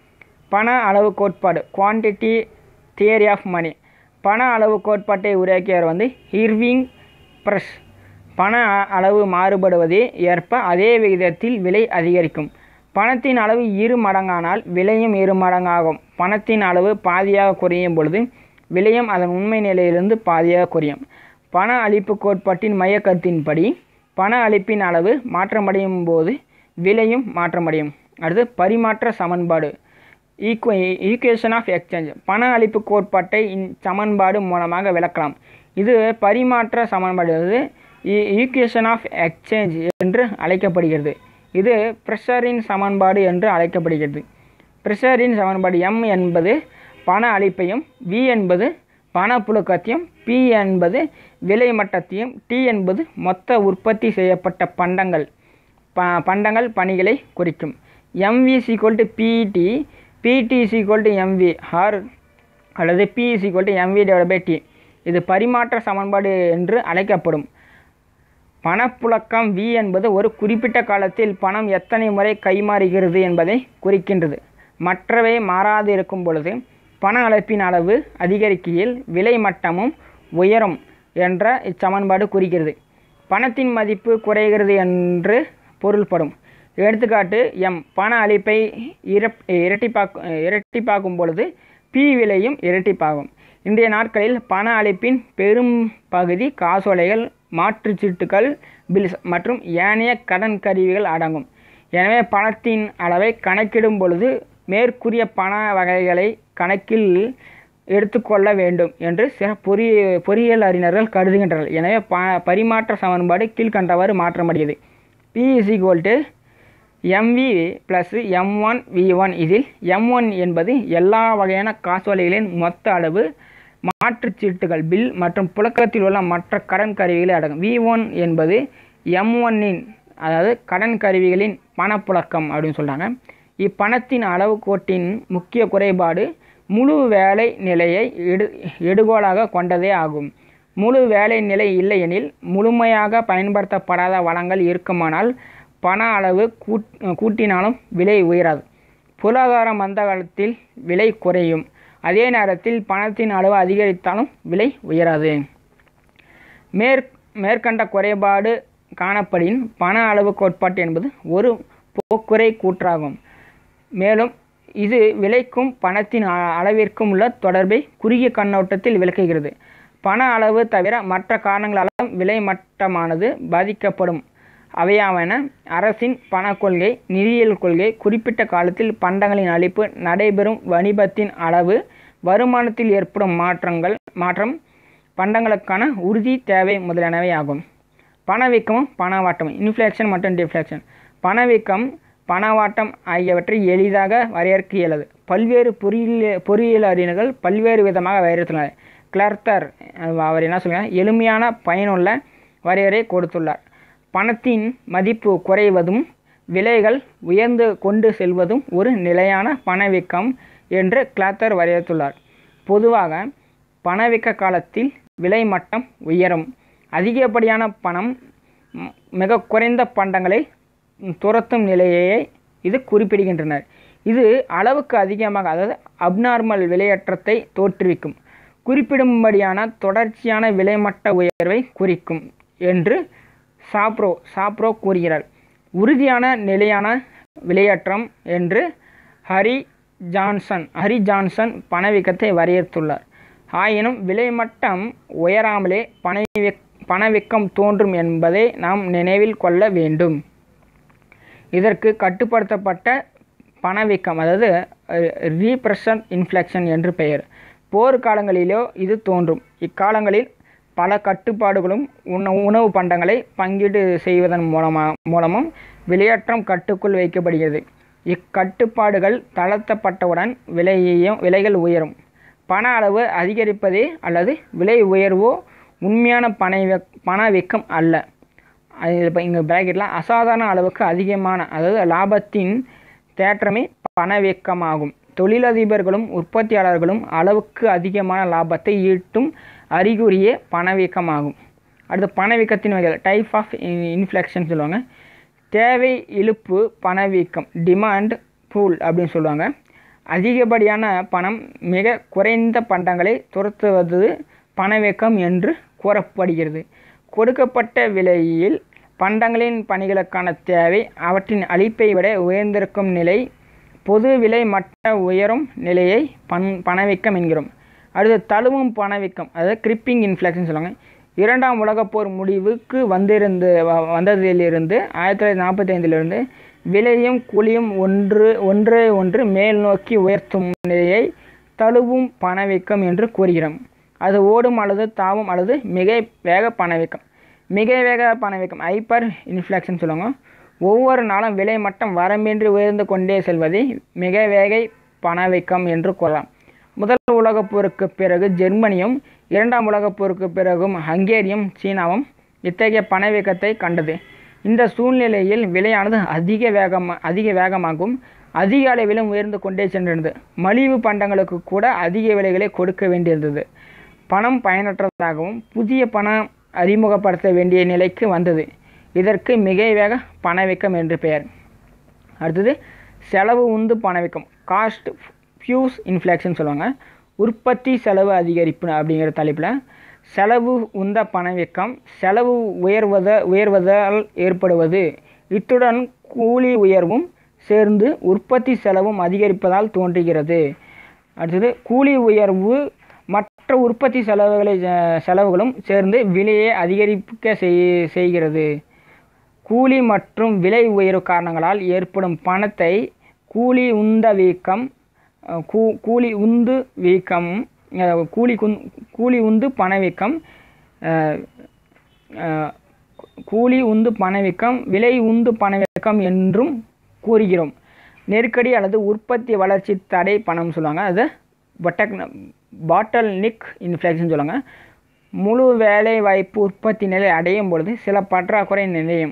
பண அளவு கோட்பாடு குவான்டிட்டி தியரி ஆஃப் மணி பண அளவு கோட்பாட்டை உருவாக்கியவர் வந்து இர்விங் பிரஸ் பண அ- அளவு மாறுபடுவதே ஏற்ப அதே விகிதத்தில் விலை அதிகரிக்கும் பணத்தின் அளவு இரு மடங்கானால் விலையும் இரு மடங்காகும் பணத்தின் அளவு பாதியாக குறையும் பொழுது விலையும் அதன் உண்மை நிலையிலிருந்து பாதியாக குறையும் பண அளிப்பு கோட்பாட்டின் மைய கருத்தின்படி பண அளிப்பின் அளவு மாற்றமடையும் போது விலையும் மாற்றமடையும் அடுத்து பரிமாற்ற சமன்பாடு ஈக்குவ ஈக்குவேஷன் ஆஃப் எக்ஸ்சேஞ்ச் பண அளிப்பு கோட்பாட்டை இச்சமன்பாடு மூலமாக விளக்கலாம் இது பரிமாற்ற சமன்பாடு அதாவது ஈக்குவேஷன் ஆஃப் எக்ஸ்சேஞ்ச் என்று அழைக்கப்படுகிறது இது ப்ரெஷரின் சமன்பாடு என்று அழைக்கப்படுகிறது ப்ரெஷரின் சமன்பாடு எம் என்பது பண அளிப்பையும் வி என்பது பணப்புழக்கத்தையும் பி என்பது விலை மட்டத்தையும் டி என்பது மொத்த உற்பத்தி செய்யப்பட்ட பண்டங்கள் ப பண்டங்கள் பணிகளை குறிக்கும் MV sequel to PT PT equal to MV or அல்லது P is equal to MV divide by T இது பரிமாற்ற சமன்பாடு என்று அழைக்கப்படும் பணப்புழக்கம் வி என்பது ஒரு குறிப்பிட்ட காலத்தில் பணம் எத்தனை முறை கைமாறுகிறது என்பதை குறிக்கின்றது மற்றவை மாறாது இருக்கும் பொழுது பண அழைப்பின் அளவு அதிகரிக்கையில் விலை மட்டமும் உயரும் என்ற இச்சமன்பாடு குறிக்கிறது பணத்தின் மதிப்பு குறைகிறது என்று பொருள்படும் எடுத்துக்காட்டு எம் பண அளிப்பை இரப் இரட்டிப்பாக்கு இரட்டிப்பாக்கும் பொழுது பி விலையும் இரட்டிப்பாகும் இன்றைய நாட்களில் பண அளிப்பின் பெரும் பகுதி காசோலைகள் மாற்றுச் சீட்டுகள் பில்ஸ் மற்றும் ஏனைய கடன் கருவிகள் அடங்கும் எனவே பணத்தின் அளவை கணக்கிடும் பொழுது மேற்கூறிய பண வகைகளை கணக்கில் எடுத்துக்கொள்ள வேண்டும் என்று சில பொறி பொறியியல் அறிஞர்கள் கருதுகின்றனர் எனவே ப பரிமாற்ற சமன்பாடு கீழ்கண்டவாறு மாற்றமடைகிறது P is equal to MV plus M one V one இதில் எம் ஒன் என்பது எல்லா வகையான காசோலைகளின் மொத்த அளவு மாற்றுச் சீட்டுகள் பில் மற்றும் புழக்கத்தில் உள்ள மற்ற கடன் கருவிகளை அடங்கும் வி ஒன் என்பது எம் ஒன்னின் அதாவது கடன் கருவிகளின் பணப்புழக்கம் அப்படின்னு சொல்கிறாங்க இப்பணத்தின் அளவு கோட்டின் முக்கிய குறைபாடு முழு வேலை நிலையை எடு எடுகோலாக கொண்டதே ஆகும் முழு வேலை நிலை இல்லையெனில் முழுமையாக பயன்படுத்தப்படாத வளங்கள் இருக்குமானால் பண அளவு கூட் கூட்டினாலும் விலை உயராது பொருளாதார மந்த காலத்தில் விலை குறையும் அதே நேரத்தில் பணத்தின் அளவு அதிகரித்தாலும் விலை உயராது மேற் மேற்கண்ட குறைபாடு காணப்படின் பண அளவு கோட்பாட்டு என்பது ஒரு போக்குறை கூற்றாகும் மேலும் இது விலைக்கும் பணத்தின் அ- அளவிற்கும் உள்ள தொடர்பை குறுகிய கண்ணோட்டத்தில் விளக்குகிறது பண அளவு தவிர மற்ற காரணங்களாலும் விலை மட்டமானது பாதிக்கப்படும் அவையாவன அரசின் பணக் கொள்கை நிதியியல் கொள்கை குறிப்பிட்ட காலத்தில் பண்டங்களின் அளிப்பு நடைபெறும் வணிபத்தின் அளவு வருமானத்தில் ஏற்படும் மாற்றங்கள் மாற்றம் பண்டங்களுக்கான உறுதி தேவை முதலானவை ஆகும் பணவீக்கமும் பணவாட்டமும் இன்ஃப்ளேஷன் மற்றும் டிஃப்ளேஷன் பணவீக்கம் பணவாட்டம் ஆகியவற்றை எளிதாக வரையறுக்க இயலது பல்வேறு பொறியியல் பொறியியல் அறிஞர்கள் பல்வேறு விதமாக வரையறுத்துள்ளனர் கிளர்த்தர் அவர் என்ன சொல்கிறார் எளிமையான பயனுள்ள வரையறை கொடுத்துள்ளார் பணத்தின் மதிப்பு குறைவதும் விலைகள் உயர்ந்து கொண்டு செல்வதும் ஒரு நிலையான பணவீக்கம் என்று கிளாத்தர் வரையறுத்துள்ளார் பொதுவாக பணவீக்க காலத்தில் விலை மட்டம் உயரும் அதிகப்படியான பணம் ம், மிக குறைந்த பண்டங்களை ம், துரத்தும் நிலையை இது குறிப்பிடுகின்றனர் இது அளவுக்கு அதிகமாக அதாவது அப்நார்மல் விலையேற்றத்தை தோற்றுவிக்கும் குறிப்பிடும்படியான தொடர்ச்சியான விலைமட்ட உயர்வை குறிக்கும் என்று சாப்ரோ சாப்ரோ கூறுகிறார் உறுதியான நிலையான விலையேற்றம் என்று ஹரி ஜான்சன் ஹரி ஜான்சன் பணவீக்கத்தை வரையறுத்துள்ளார் ஆயினும் விலைமட்டம் உயராமலே பணவீ பணவீக்கம் தோன்றும் என்பதை நாம் நினைவில் கொள்ள வேண்டும் இதற்கு கட்டுப்படுத்தப்பட்ட பணவீக்கம் அதாவது ரீப்ரெஷன் இன்ஃப்ளெக்ஷன் என்று பெயர் போர்க்காலங்களிலோ இது தோன்றும் இக்காலங்களில் பல கட்டுப்பாடுகளும் உண உணவு பண்டங்களை பங்கீடு செய்வதன் மூலமாக மூலமும் விலையேற்றம் கட்டுக்குள் வைக்கப்படுகிறது இக்கட்டுப்பாடுகள் தளர்த்தப்பட்டவுடன் விலையையும் விலைகள் உயரும் பண அளவு அதிகரிப்பதே அல்லது விலை உயர்வோ உண்மையான பண பணவீக்கம் அல்ல அது இப்போ இங்கே பிராக்கெட்டில் அசாதாரண அளவுக்கு அதிகமான அதாவது லாபத்தின் தேற்றமே பணவீக்கமாகும் தொழிலதிபர்களும் உற்பத்தியாளர்களும் அளவுக்கு அதிகமான லாபத்தை ஈட்டும் அறிகுறியே பணவீக்கமாகும் அடுத்து பணவீக்கத்தின் வகைகள் டைப் ஆஃப் இன்ஃப்ளெக்ஷன் சொல்லுவாங்க தேவை இழுப்பு பணவீக்கம் டிமாண்ட் பூல் அப்படின்னு சொல்லுவாங்க அதிகப்படியான பணம் மிக குறைந்த பண்டங்களை துரத்துவது பணவீக்கம் என்று கூறப்படுகிறது கொடுக்கப்பட்ட விலையில் பண்டங்களின் பணிகளுக்கான தேவை அவற்றின் அளிப்பை விட உயர்ந்திருக்கும் நிலை பொது விலை மட்ட உயரும் நிலையை பண் பணவீக்கம் என்கிறோம் அடுத்து தழுவும் பணவீக்கம் அதாவது கிரிப்பிங் இன்ஃப்ளேஷன் சொல்லுவாங்க இரண்டாம் உலகப் போர் முடிவுக்கு வந்திருந்து வ- வந்ததிலிருந்து ஆயிரத்தி தொள்ளாயிரத்தி நாற்பத்தைந்திலிருந்து விலையும் கூலியும் ஒன்று ஒன்றை ஒன்று மேல் நோக்கி உயர்த்தும் நிலையை தழுவும் பணவீக்கம் என்று கூறுகிறோம் அது ஓடும் அல்லது தாவும் அல்லது மிக வேக பணவீக்கம் மிக வேக பணவீக்கம் ஹைப்பர் இன்ஃப்ளேஷன் சொல்லுவாங்க ஒவ்வொரு நாளும் விலை மட்டம் வரம்பின்றி உயர்ந்து கொண்டே செல்வதை மிக வேகை பணவீக்கம் என்று கூறலாம் முதல் உலகப் போருக்கு பிறகு ஜெர்மனியும் இரண்டாம் உலகப் போருக்கு பிறகும் ஹங்கேரியும் சீனாவும் இத்தகைய பணவீக்கத்தை கண்டது இந்த சூழ்நிலையில் விலையானது அதிக வேகம் அதிக வேகமாகவும் அதிக அளவிலும் உயர்ந்து கொண்டே சென்றிருந்தது மலிவு பண்டங்களுக்கு கூட அதிக விலைகளை கொடுக்க வேண்டியிருந்தது பணம் பயனற்றதாகவும் புதிய பணம் அறிமுகப்படுத்த வேண்டிய நிலைக்கு வந்தது இதற்கு மிகைவேக பணவீக்கம் என்று பெயர் அடுத்தது செலவு உந்து பணவீக்கம் காஸ்ட் ஃபியூஸ் இன்ஃப்ளேஷன் சொல்லுவாங்க உற்பத்தி செலவு அதிகரிப்பு அப்படிங்கிற தலைப்பில் செலவு உந்த பணவீக்கம் செலவு உயர்வத உயர்வதால் ஏற்படுவது இத்துடன் கூலி உயர்வும் சேர்ந்து உற்பத்தி செலவும் அதிகரிப்பதால் தோன்றுகிறது அடுத்தது கூலி உயர்வு மற்ற உற்பத்தி செலவுகளை அஹ், செலவுகளும் சேர்ந்து விலையை அதிகரிக்க செய் செய்கிறது கூலி மற்றும் விலை உயர்வு காரணங்களால் ஏற்படும் பணத்தை கூலி உந்த வீக்கம் அஹ், கூ கூலி உந்து வீக்கம் அஹ், கூலி குந் கூலி உந்து பணவீக்கம் அஹ், அஹ், கூலி உந்து பணவீக்கம் விலை உந்து பணவீக்கம் என்றும் கூறுகிறோம் நெருக்கடி அல்லது உற்பத்தி வளர்ச்சி தடை பணம் சொல்லுவாங்க அது பட்டக் பாட்டல் நிக் இன்ஃப்ளேஷன் சொல்லுவாங்க முழு வேலை வாய்ப்பு உற்பத்தி நிலை அடையும் பொழுது சில பற்றாக்குறை நிலையும்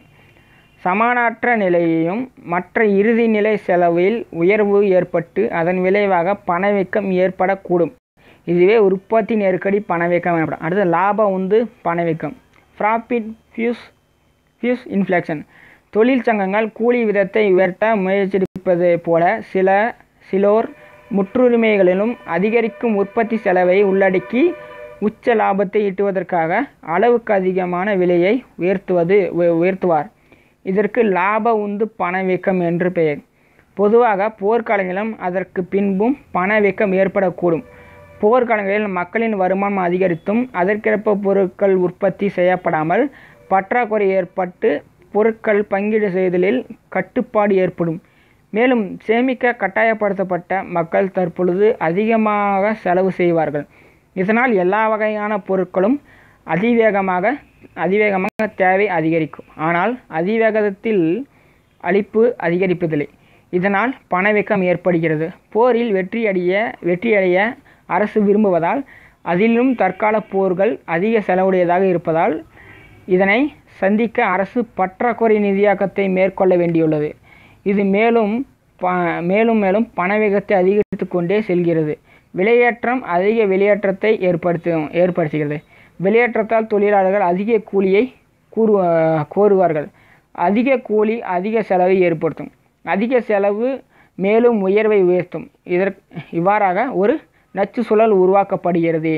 சமானற்ற நிலையையும் மற்ற இறுதி நிலை செலவில் உயர்வு ஏற்பட்டு அதன் விளைவாக பணவீக்கம் ஏற்படக்கூடும் இதுவே உற்பத்தி நெருக்கடி பணவீக்கம் எனப்படும் அடுத்து லாப உந்து பணவீக்கம் ப்ராஃபிட் ஃபியூஸ் ஃபியூஸ் இன்ஃப்ளேஷன் தொழிற்சங்கங்கள் கூலி விதத்தை உயர்த்த முயற்சிப்பது போல சில சிலோர் முற்றுரிமைகளிலும் அதிகரிக்கும் உற்பத்தி செலவை உள்ளடக்கி உச்ச லாபத்தை ஈட்டுவதற்காக அளவுக்கு அதிகமான விலையை உயர்த்துவது உய- உயர்த்துவார் இதற்கு லாப உந்து பணவீக்கம் என்று பெயர் பொதுவாக போர்க்காலங்களிலும் அதற்கு பின்பும் பணவீக்கம் ஏற்படக்கூடும் போர்க்காலங்களில் மக்களின் வருமானம் அதிகரித்தும் அதற்கேற்ப பொருட்கள் உற்பத்தி செய்யப்படாமல் பற்றாக்குறை ஏற்பட்டு பொருட்கள் பங்கீடு செய்தலில் கட்டுப்பாடு ஏற்படும் மேலும் சேமிக்க கட்டாயப்படுத்தப்பட்ட மக்கள் தற்பொழுது அதிகமாக செலவு செய்வார்கள் இதனால் எல்லா வகையான பொருட்களும் அதிவேகமாக அதிவேகமாக தேவை அதிகரிக்கும் ஆனால் அதிவேகத்தில் அளிப்பு அதிகரிப்பதில்லை இதனால் பணவீக்கம் ஏற்படுகிறது போரில் வெற்றியடைய வெற்றியடைய அரசு விரும்புவதால் அதிலும் தற்கால போர்கள் அதிக செலவுடையதாக இருப்பதால் இதனை சந்திக்க அரசு பற்றாக்குறை நிதியாக்கத்தை மேற்கொள்ள வேண்டியுள்ளது இது மேலும் ப மேலும் மேலும் பணவீக்கத்தை அதிகரித்து கொண்டே செல்கிறது விலையேற்றம் அதிக வெளியேற்றத்தை ஏற்படுத்தும் ஏற்படுத்துகிறது வெளியேற்றத்தால் தொழிலாளர்கள் அதிக கூலியை கூறு கோருவார்கள் அதிக கூலி அதிக செலவை ஏற்படுத்தும் அதிக செலவு மேலும் உயர்வை உயர்த்தும் இதற்கு இவ்வாறாக ஒரு நச்சு சுழல் உருவாக்கப்படுகிறது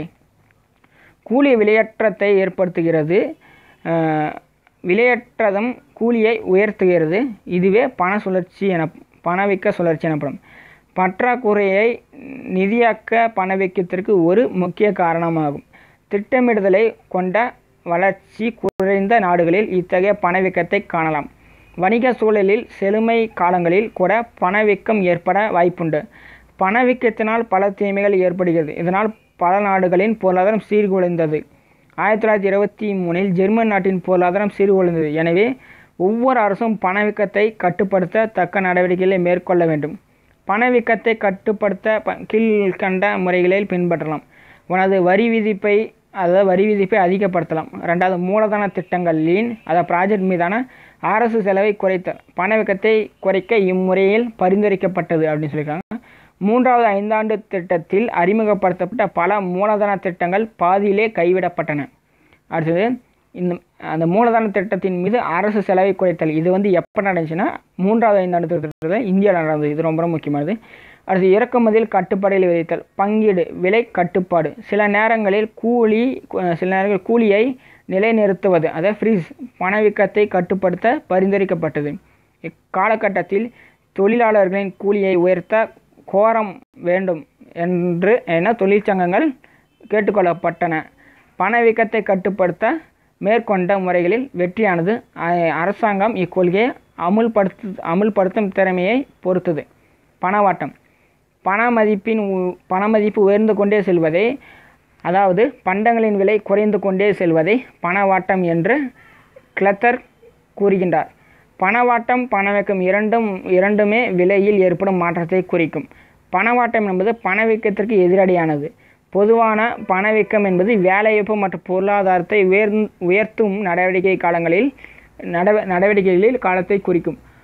கூலி விலையேற்றத்தை ஏற்படுத்துகிறது அஹ், விலையேற்றதும் கூலியை உயர்த்துகிறது இதுவே பண சுழற்சி என பணவீக்க சுழற்சி எனப்படும் பற்றாக்குறையை நிதியாக்க பணவீக்கத்திற்கு ஒரு முக்கிய காரணமாகும் திட்டமிடுதலை கொண்ட வளர்ச்சி குறைந்த நாடுகளில் இத்தகைய பணவீக்கத்தை காணலாம் வணிக சூழலில் செழுமை காலங்களில் கூட பணவீக்கம் ஏற்பட வாய்ப்புண்டு பணவீக்கத்தினால் பல தீமைகள் ஏற்படுகிறது இதனால் பல நாடுகளின் பொருளாதாரம் சீர்குலைந்தது ஆயிரத்தி தொள்ளாயிரத்தி இருபத்தி மூணில் ஜெர்மன் நாட்டின் பொருளாதாரம் சீர்குலைந்தது எனவே ஒவ்வொரு அரசும் பணவீக்கத்தை கட்டுப்படுத்த தக்க நடவடிக்கைகளை மேற்கொள்ள வேண்டும் பணவீக்கத்தை கட்டுப்படுத்த ப- கீழ்கண்ட முறைகளில் பின்பற்றலாம் உனது வரி விதிப்பை அதாவது வரி விதிப்பை அதிகப்படுத்தலாம் ரெண்டாவது மூலதன திட்டங்களின் அதாவது ப்ராஜெக்ட் மீதான அரசு செலவை குறைத்தல் பணவீக்கத்தை குறைக்க இம்முறையில் பரிந்துரைக்கப்பட்டது அப்படின்னு சொல்லியிருக்காங்க மூன்றாவது ஐந்தாண்டு திட்டத்தில் அறிமுகப்படுத்தப்பட்ட பல மூலதன திட்டங்கள் பாதியிலே கைவிடப்பட்டன அடுத்தது இந்த அந்த மூலதன திட்டத்தின் மீது அரசு செலவை குறைத்தல் இது வந்து எப்போ நடந்துச்சுன்னா மூன்றாவது ஐந்தாண்டு திட்டத்தில் இந்தியாவில் நடந்தது இது ரொம்ப ரொம்ப முக்கியமானது அடுத்து இறக்குமதியில் கட்டுப்பாடுகளை விதித்தல் பங்கீடு விலை கட்டுப்பாடு சில நேரங்களில் கூலி கு- சில நேரங்களில் கூலியை நிலைநிறுத்துவது அதாவது ஃப்ரீஸ் பணவீக்கத்தை கட்டுப்படுத்த பரிந்துரைக்கப்பட்டது இக்காலகட்டத்தில் தொழிலாளர்களின் கூலியை உயர்த்த கோரம் வேண்டும் என்று என தொழிற்சங்கங்கள் கேட்டுக்கொள்ளப்பட்டன பணவீக்கத்தை கட்டுப்படுத்த மேற்கொண்ட முறைகளில் வெற்றியானது அ- அரசாங்கம் இக்கொள்கையை அமுல்படுத்து அமுல்படுத்தும் திறமையை பொறுத்தது பணவாட்டம் பண மதிப்பின் உ- பண மதிப்பு உயர்ந்து கொண்டே செல்வதை அதாவது பண்டங்களின் விலை குறைந்து கொண்டே செல்வதை பணவாட்டம் என்று கிளத்தர் கூறுகின்றார் பணவாட்டம் பணவீக்கம் இரண்டும் இரண்டுமே விலையில் ஏற்படும் மாற்றத்தை குறிக்கும் பணவாட்டம் என்பது பணவீக்கத்திற்கு எதிரடியானது பொதுவான பணவீக்கம் என்பது வேலைவாய்ப்பு மற்றும் பொருளாதாரத்தை உயர்ந் உயர்த்தும் நடவடிக்கை காலங்களில் நடவ நடவடிக்கைகளில் காலத்தை குறிக்கும்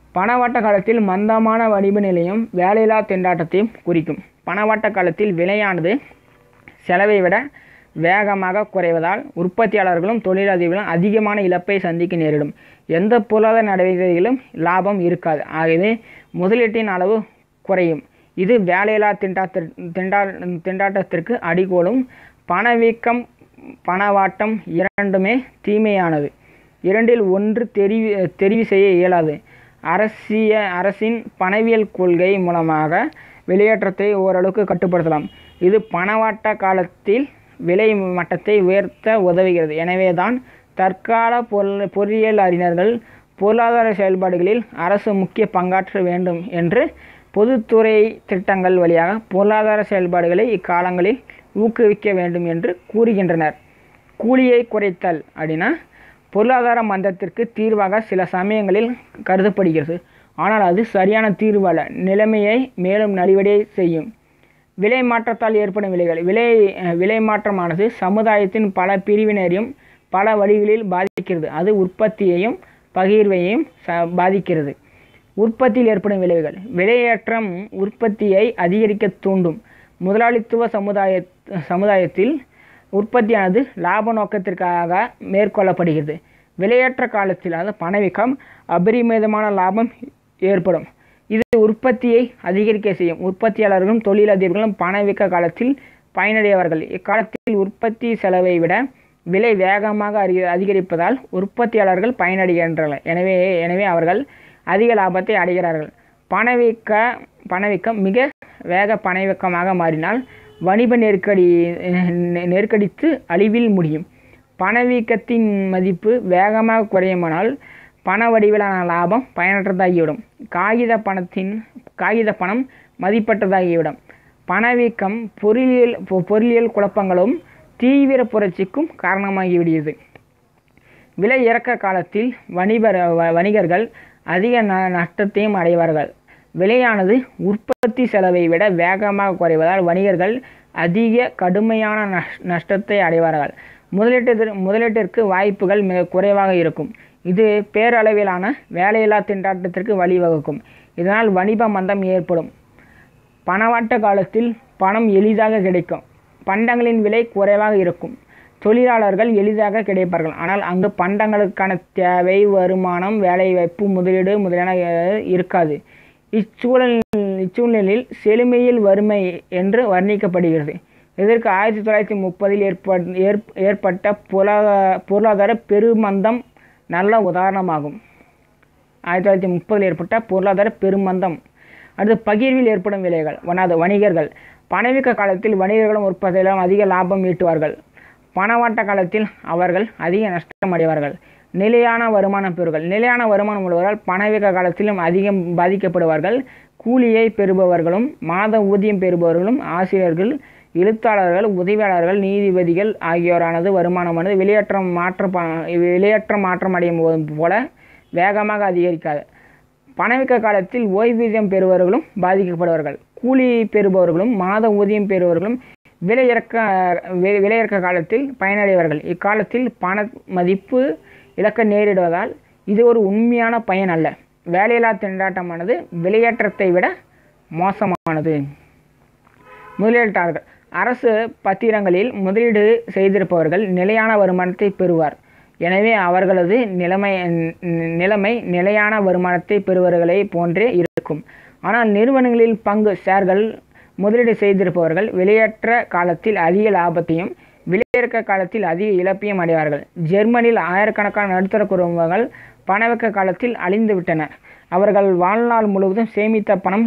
பணவாட்ட காலத்தில் மந்தமான வடிவ நிலையும் வேலையில்லா திண்டாட்டத்தையும் குறிக்கும் பணவாட்ட காலத்தில் விலையானது செலவை விட வேகமாக குறைவதால் உற்பத்தியாளர்களும் தொழிலதிபர்களும் அதிகமான இழப்பை சந்திக்க நேரிடும் எந்த பொருளாதார நடவடிக்கைகளிலும் லாபம் இருக்காது ஆகவே முதலீட்டின் அளவு குறையும் இது வேலையில்லா திண்டாட்ட திண்டா திண்டாட்டத்திற்கு அடிகோலும் பணவீக்கம் பணவாட்டம் இரண்டுமே தீமையானது இரண்டில் ஒன்று தெரிவி தெரிவு செய்ய இயலாது அரசிய அரசின் பணவியல் கொள்கை மூலமாக வெளியேற்றத்தை ஓரளவுக்கு கட்டுப்படுத்தலாம் இது பணவாட்ட காலத்தில் விலை மட்டத்தை உயர்த்த உதவுகிறது எனவேதான் தற்கால பொருள் பொறியியல் அறிஞர்கள் பொருளாதார செயல்பாடுகளில் அரசு முக்கிய பங்காற்ற வேண்டும் என்று பொதுத்துறை திட்டங்கள் வழியாக பொருளாதார செயல்பாடுகளை இக்காலங்களில் ஊக்குவிக்க வேண்டும் என்று கூறுகின்றனர் கூலியை குறைத்தல் அப்படின்னா பொருளாதார மந்தத்திற்கு தீர்வாக சில சமயங்களில் கருதப்படுகிறது ஆனால் அது சரியான தீர்வு அல்ல நிலைமையை மேலும் நலிவடைய செய்யும் விலை மாற்றத்தால் ஏற்படும் விலைகள் விலை விலை மாற்றமானது சமுதாயத்தின் பல பிரிவினரையும் பல வழிகளில் பாதிக்கிறது அது உற்பத்தியையும் பகிர்வையும் ச பாதிக்கிறது உற்பத்தியில் ஏற்படும் விளைவுகள் விலையேற்றம் உற்பத்தியை அதிகரிக்க தூண்டும் முதலாளித்துவ சமுதாய சமுதாயத்தில் உற்பத்தியானது லாப நோக்கத்திற்காக மேற்கொள்ளப்படுகிறது விலையேற்ற காலத்தில் அதாவது பணவீக்கம் அபரிமிதமான லாபம் ஏற்படும் இது உற்பத்தியை அதிகரிக்க செய்யும் உற்பத்தியாளர்களும் தொழிலதிபர்களும் பணவீக்க காலத்தில் பயனடைவார்கள் இக்காலத்தில் உற்பத்தி செலவை விட விலை வேகமாக அறி அதிகரிப்பதால் உற்பத்தியாளர்கள் பயனடைகின்றனர் எனவே எனவே அவர்கள் அதிக லாபத்தை அடைகிறார்கள் பணவீக்க பணவீக்கம் மிக வேக பணவீக்கமாக மாறினால் வணிக நெருக்கடி நெருக்கடித்து அழிவில் முடியும் பணவீக்கத்தின் மதிப்பு வேகமாக குறையுமானால் பண வடிவிலான லாபம் பயனற்றதாகிவிடும் காகித பணத்தின் காகித பணம் மதிப்பற்றதாகிவிடும் பணவீக்கம் பொருளியல் பொருளியல் குழப்பங்களும் தீவிர புரட்சிக்கும் காரணமாகிவிடுகிறது விலை இறக்க காலத்தில் வணிபர் வணிகர்கள் அதிக ந நஷ்டத்தையும் அடைவார்கள் விலையானது உற்பத்தி செலவை விட வேகமாக குறைவதால் வணிகர்கள் அதிக கடுமையான நஷ் நஷ்டத்தை அடைவார்கள் முதலீட்டு முதலீட்டிற்கு வாய்ப்புகள் மிக குறைவாக இருக்கும் இது பேரளவிலான வேலையில்லா திண்டாட்டத்திற்கு வழிவகுக்கும் இதனால் வணிக மந்தம் ஏற்படும் பணவாட்ட காலத்தில் பணம் எளிதாக கிடைக்கும் பண்டங்களின் விலை குறைவாக இருக்கும் தொழிலாளர்கள் எளிதாக கிடைப்பார்கள் ஆனால் அங்கு பண்டங்களுக்கான தேவை வருமானம் வேலைவாய்ப்பு முதலீடு முதலியன இருக்காது இச்சூழல் இச்சூழ்நிலையில் செழுமையில் வறுமை என்று வர்ணிக்கப்படுகிறது இதற்கு ஆயிரத்தி தொள்ளாயிரத்தி முப்பதில் ஏற்ப ஏற்பட்ட பொருளாதார பொருளாதார பெருமந்தம் நல்ல உதாரணமாகும் ஆயிரத்தி தொள்ளாயிரத்தி முப்பதில் ஏற்பட்ட பொருளாதார பெருமந்தம் அடுத்து பகிர்வில் ஏற்படும் விலைகள் ஒன்றாவது வணிகர்கள் பணவீக்க காலத்தில் வணிகர்களும் உற்பத்தியிலும் அதிக லாபம் ஈட்டுவார்கள் பணவாட்ட காலத்தில் அவர்கள் அதிக நஷ்டம் அடைவார்கள் நிலையான வருமானம் பெறுகள் நிலையான வருமானம் உள்ளவர்கள் பணவீக்க காலத்திலும் அதிகம் பாதிக்கப்படுவார்கள் கூலியை பெறுபவர்களும் மாத ஊதியம் பெறுபவர்களும் ஆசிரியர்கள் எழுத்தாளர்கள் உதவியாளர்கள் நீதிபதிகள் ஆகியோரானது வருமானமானது வெளியேற்றம் மாற்ற வெளியேற்றம் மாற்றம் அடையும் போது போல வேகமாக அதிகரிக்காது பணவீக்க காலத்தில் ஓய்வூதியம் பெறுபவர்களும் பாதிக்கப்படுவார்கள் கூலி பெறுபவர்களும் மாத ஊதியம் பெறுபவர்களும் விலையிறக்க விலையிறக்க காலத்தில் பயனடைவார்கள் இக்காலத்தில் பண மதிப்பு இழக்க நேரிடுவதால் இது ஒரு உண்மையான பயன் அல்ல வேலையில்லா திண்டாட்டமானது விலையேற்றத்தை விட மோசமானது முதலீட்டாளர்கள் அரசு பத்திரங்களில் முதலீடு செய்திருப்பவர்கள் நிலையான வருமானத்தை பெறுவார் எனவே அவர்களது நிலைமை நிலைமை நிலையான வருமானத்தை பெறுவர்களை போன்றே இருக்கும் ஆனால் நிறுவனங்களில் பங்கு ஷேர்கள் முதலீடு செய்திருப்பவர்கள் வெளியேற்ற காலத்தில் அதிக லாபத்தையும் விலையிறக்க காலத்தில் அதிக இழப்பையும் அடைவார்கள் ஜெர்மனியில் ஆயிரக்கணக்கான நடுத்தர குடும்பங்கள் பணவீக்க காலத்தில் அழிந்து விட்டன அவர்கள் வாழ்நாள் முழுவதும் சேமித்த பணம்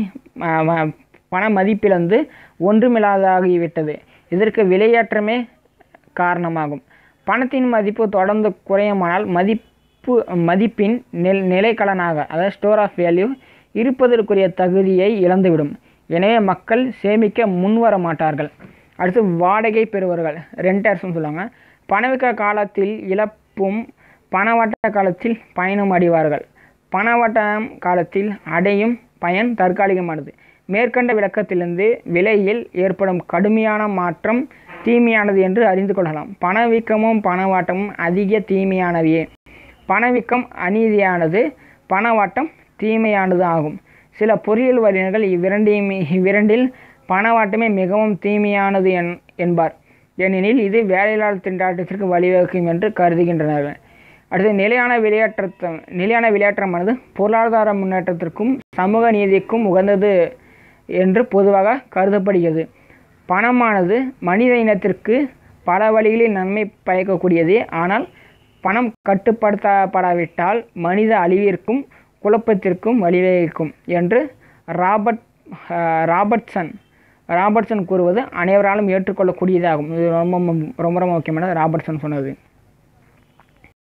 பண மதிப்பிழந்து ஒன்றுமில்லாதாகிவிட்டது இதற்கு விலையேற்றமே காரணமாகும் பணத்தின் மதிப்பு தொடர்ந்து குறையுமானால் மதிப்பு மதிப்பின் நில் நிலைக்கலனாக அதாவது ஸ்டோர் ஆஃப் வேல்யூ இருப்பதற்குரிய தகுதியை இழந்துவிடும் எனவே மக்கள் சேமிக்க முன்வர மாட்டார்கள் அடுத்து வாடகை பெறுவர்கள் ரெண்டர்ஸ்னு சொல்லுவாங்க பணவீக்க காலத்தில் இழப்பும் பணவட்ட காலத்தில் பயனும் அடைவார்கள் பணவட்டம் காலத்தில் அடையும் பயன் தற்காலிகமானது மேற்கண்ட விளக்கத்திலிருந்து விலையில் ஏற்படும் கடுமையான மாற்றம் தீமையானது என்று அறிந்து கொள்ளலாம் பணவீக்கமும் பணவாட்டமும் அதிக தீமையானவையே பணவீக்கம் அநீதியானது பணவாட்டம் தீமையானது ஆகும் சில பொறியியல் வல்லுநர்கள் இவ்விரண்டையுமே இவ்விரண்டில் பணவாட்டமே மிகவும் தீமையானது என் என்பார் ஏனெனில் இது வேலையில்லாத திண்டாட்டத்திற்கு வழிவகுக்கும் என்று கருதுகின்றனர் அடுத்து நிலையான வெளியேற்றத்த நிலையான வெளியேற்றமானது பொருளாதார முன்னேற்றத்திற்கும் சமூக நீதிக்கும் உகந்தது என்று பொதுவாக கருதப்படுகிறது பணமானது மனித இனத்திற்கு பல வழிகளில் நன்மை பயக்கக்கூடியது ஆனால் பணம் கட்டுப்படுத்தப்படாவிட்டால் மனித அழிவிற்கும் குழப்பத்திற்கும் வழிவகுக்கும் என்று ராபர்ட் ராபர்ட்சன் ராபர்ட்சன் கூறுவது அனைவராலும் ஏற்றுக்கொள்ளக்கூடியதாகும் இது ரொம்ப ரொம்ப ரொம்ப முக்கியமானது ராபர்ட்சன் சொன்னது